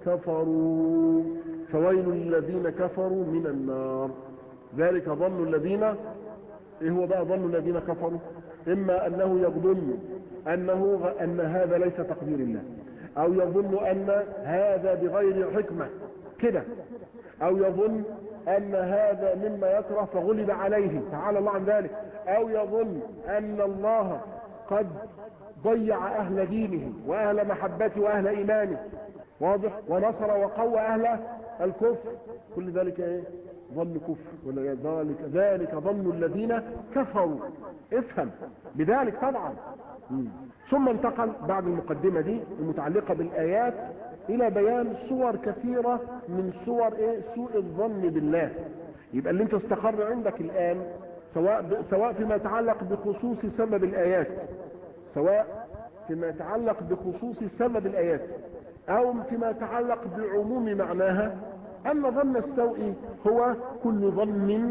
S1: كفروا فويل للذين كفروا من النار ذلك ظن الذين ايه هو بقى ظن الذين كفروا اما انه يظن انه ان هذا ليس تقدير الله او يظن ان هذا بغير حكمة كده او يظن ان هذا مما يكره فغلب عليه تعالى الله عن ذلك او يظن ان الله قد ضيع اهل دينه واهل محبته واهل ايمانه واضح ونصر وقوى اهل الكفر كل ذلك ايه ظن كفر ولا ذلك ذلك ظن الذين كفروا افهم بذلك طبعا مم. ثم انتقل بعد المقدمة دي المتعلقة بالآيات إلى بيان صور كثيرة من صور إيه سوء الظن بالله يبقى اللي انت استقر عندك الآن سواء سواء فيما يتعلق بخصوص سبب الآيات سواء فيما يتعلق بخصوص سبب الآيات أو فيما يتعلق بعموم معناها أن ظن السوء هو كل ظن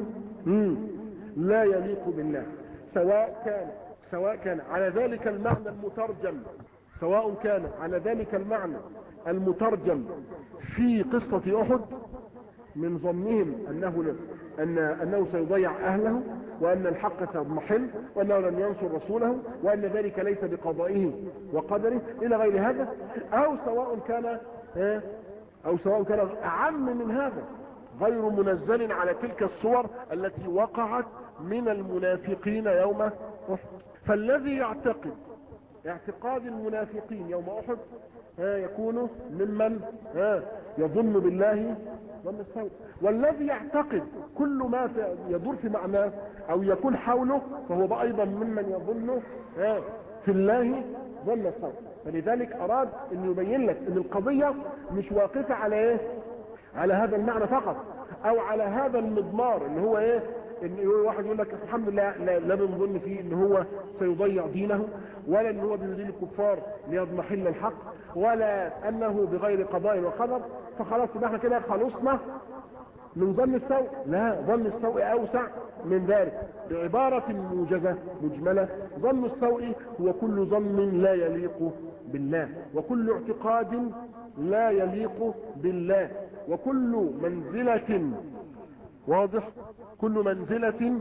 S1: لا يليق بالله سواء كان سواء كان على ذلك المعنى المترجم سواء كان على ذلك المعنى المترجم في قصة أحد من ظنهم أنه, أن أنه سيضيع أهله وأن الحق سيضمحل وأنه لن ينصر رسوله وأن ذلك ليس بقضائه وقدره إلى غير هذا أو سواء كان أو سواء كان أعم من هذا غير منزل على تلك الصور التي وقعت من المنافقين يوم أحد فالذي يعتقد اعتقاد المنافقين يوم احد ها يكون ممن ها يظن بالله ظن السوء والذي يعتقد كل ما يدور في معناه او يكون حوله فهو ايضا ممن يظن ها في الله ظن السوء فلذلك اراد ان يبين لك ان القضية مش واقفة على ايه على هذا المعنى فقط او على هذا المضمار اللي هو ايه ان واحد يقول لك الحمد لله لا, لا بنظن فيه ان هو سيضيع دينه ولا ان هو بيدين الكفار ليضمحل الحق ولا انه بغير قضاء وقدر فخلاص يبقى احنا كده خلصنا من ظن السوء لا ظن السوء اوسع من ذلك بعبارة موجزة مجملة ظن السوء هو كل ظن لا يليق بالله وكل اعتقاد لا يليق بالله وكل منزلة واضح كل منزلة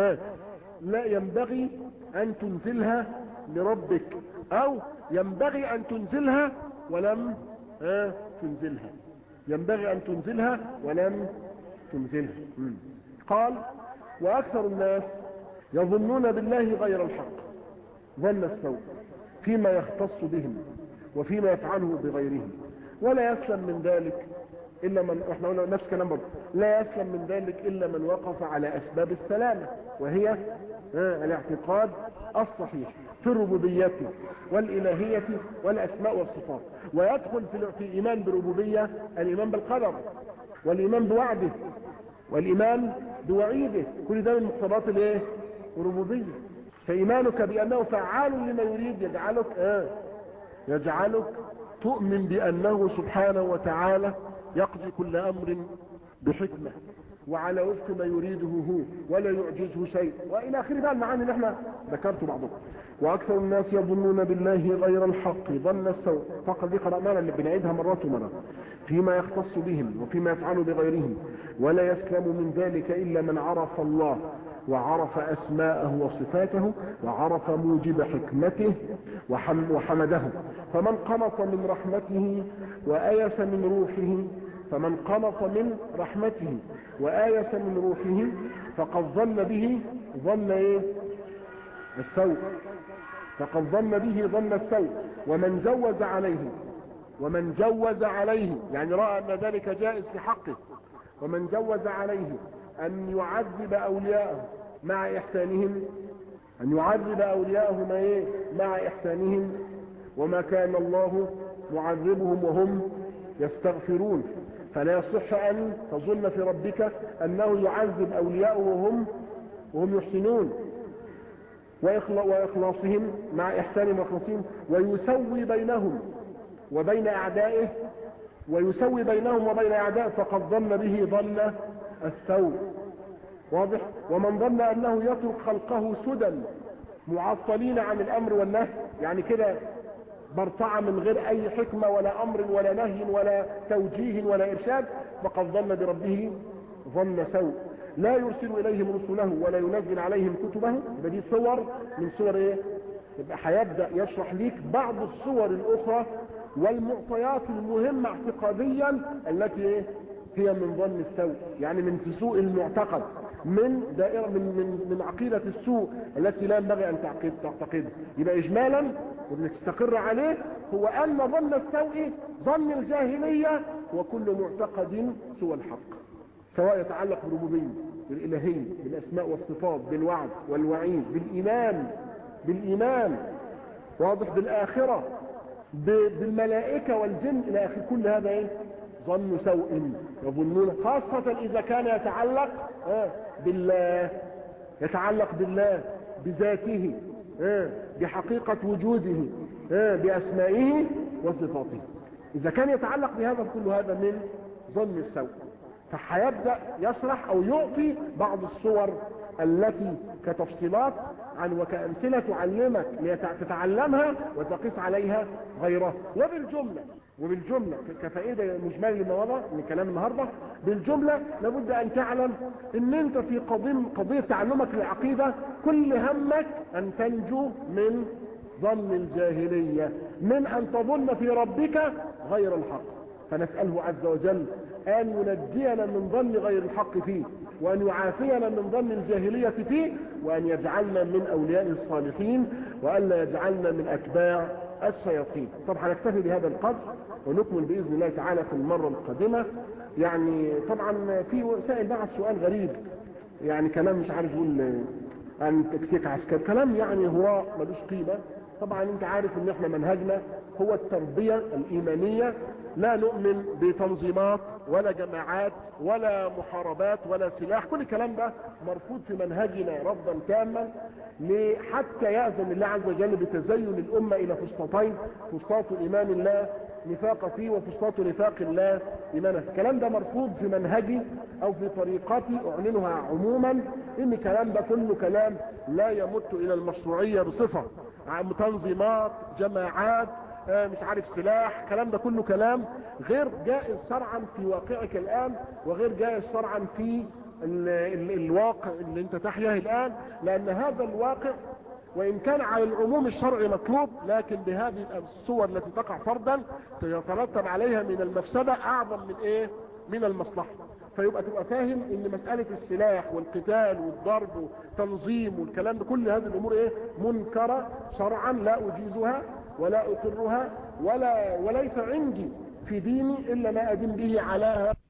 S1: لا ينبغي ان تنزلها لربك او ينبغي ان تنزلها ولم تنزلها ينبغي ان تنزلها ولم تنزلها قال واكثر الناس يظنون بالله غير الحق ظن السوء فيما يختص بهم وفيما يفعله بغيرهم ولا يسلم من ذلك الا من احنا قلنا نفس كلام برضه لا يسلم من ذلك الا من وقف على اسباب السلامه وهي آه الاعتقاد الصحيح في الربوبيه والالهيه والاسماء والصفات ويدخل في في الايمان بالربوبيه الايمان بالقدر والايمان بوعده والايمان بوعيده كل ده من مقتضيات الايه الربوبيه فايمانك بانه فعال لما يريد يجعلك آه يجعلك تؤمن بانه سبحانه وتعالى يقضي كل امر بحكمة وعلى وفق ما يريده هو ولا يعجزه شيء والى اخره بقى المعاني اللي احنا ذكرت بعضهم واكثر الناس يظنون بالله غير الحق ظن السوء فقد دي قرأناها اللي بنعيدها مرات ومرات فيما يختص بهم وفيما يفعل بغيرهم ولا يسلم من ذلك الا من عرف الله وعرف اسماءه وصفاته وعرف موجب حكمته وحم وحمده فمن قنط من رحمته وآيس من روحه فمن قنط من رحمته وآيس من روحه فقد ظن به ظن ايه السوء فقد ظن به ظن السوء ومن جوز عليه ومن جوز عليه يعني رأى أن ذلك جائز في حقه ومن جوز عليه أن يعذب أولياءه مع إحسانهم أن يعذب أولياءه ما إيه؟ مع إحسانهم وما كان الله معذبهم وهم يستغفرون فلا يصح أن تظن في ربك أنه يعذب أولياءه وهم وهم يحسنون وإخلاصهم مع إحسانهم وإخلاصهم ويسوي بينهم وبين أعدائه ويسوي بينهم وبين أعدائه فقد ظن به ظن السوء واضح ومن ظن انه يترك خلقه سدى معطلين عن الامر والنهي يعني كده برطعة من غير اي حكمة ولا امر ولا نهي ولا توجيه ولا ارشاد فقد ظن بربه ظن سوء لا يرسل اليهم رسله ولا ينزل عليهم كتبه يبقى دي صور من صور ايه يبقى هيبدا يشرح ليك بعض الصور الاخرى والمعطيات المهمة اعتقاديا التي ايه هي من ظن السوء يعني من سوء المعتقد من دائرة من, من, من عقيدة السوء التي لا ينبغي ان تعقد تعتقدها يبقى اجمالا واللي تستقر عليه هو ان ظن السوء ظن الجاهلية وكل معتقد سوى الحق سواء يتعلق بالربوبية بالالهية بالاسماء والصفات بالوعد والوعيد بالايمان بالايمان واضح بالاخرة بالملائكة والجن الى اخر كل هذا ايه ظن سوء يظنون خاصة اذا كان يتعلق آه بالله يتعلق بالله بذاته آه بحقيقة وجوده آه باسمائه وصفاته اذا كان يتعلق بهذا كل هذا من ظن السوء فهيبدأ يشرح او يعطي بعض الصور التي كتفصيلات عن وكأمثلة تعلمك لتتعلمها وتقيس عليها غيرها وبالجملة وبالجملة كفائدة مجمل للمواضع من كلام النهاردة بالجملة لابد ان تعلم ان انت في قضية, قضية تعلمك للعقيدة كل همك ان تنجو من ظن الجاهلية من ان تظن في ربك غير الحق فنسأله عز وجل ان ينجينا من ظن غير الحق فيه وان يعافينا من ظن الجاهلية فيه وان يجعلنا من اولياء الصالحين وألا يجعلنا من اتباع الشياطين طبعا هنكتفي بهذا القدر ونكمل باذن الله تعالى في المرة القادمة يعني طبعا في سائل بعض سؤال غريب يعني كلام مش عارف يقول عن تكتيك عسكري كلام يعني هو ملوش قيمة طبعا انت عارف ان احنا منهجنا هو التربية الايمانية لا نؤمن بتنظيمات ولا جماعات ولا محاربات ولا سلاح كل الكلام ده مرفوض في منهجنا رفضا تاما حتى يأذن الله عز وجل بتزين الأمة إلى فسطاطين فسطاط إيمان الله نفاق فيه وفسطاط نفاق الله إيمانه الكلام ده مرفوض في منهجي أو في طريقتي أعلنها عموما إن الكلام ده كله كلام لا يمت إلى المشروعية بصفة تنظيمات جماعات مش عارف سلاح الكلام ده كله كلام غير جائز شرعا في واقعك الآن وغير جائز شرعا في ال ال الواقع اللي انت تحياه الآن لأن هذا الواقع وإن كان على العموم الشرعي مطلوب لكن بهذه الصور التي تقع فردا يترتب عليها من المفسدة أعظم من إيه من المصلحة فيبقى تبقى فاهم ان مسألة السلاح والقتال والضرب والتنظيم والكلام ده كل هذه الامور ايه منكرة شرعا لا اجيزها ولا اقرها ولا وليس عندي في ديني الا ما ادين به على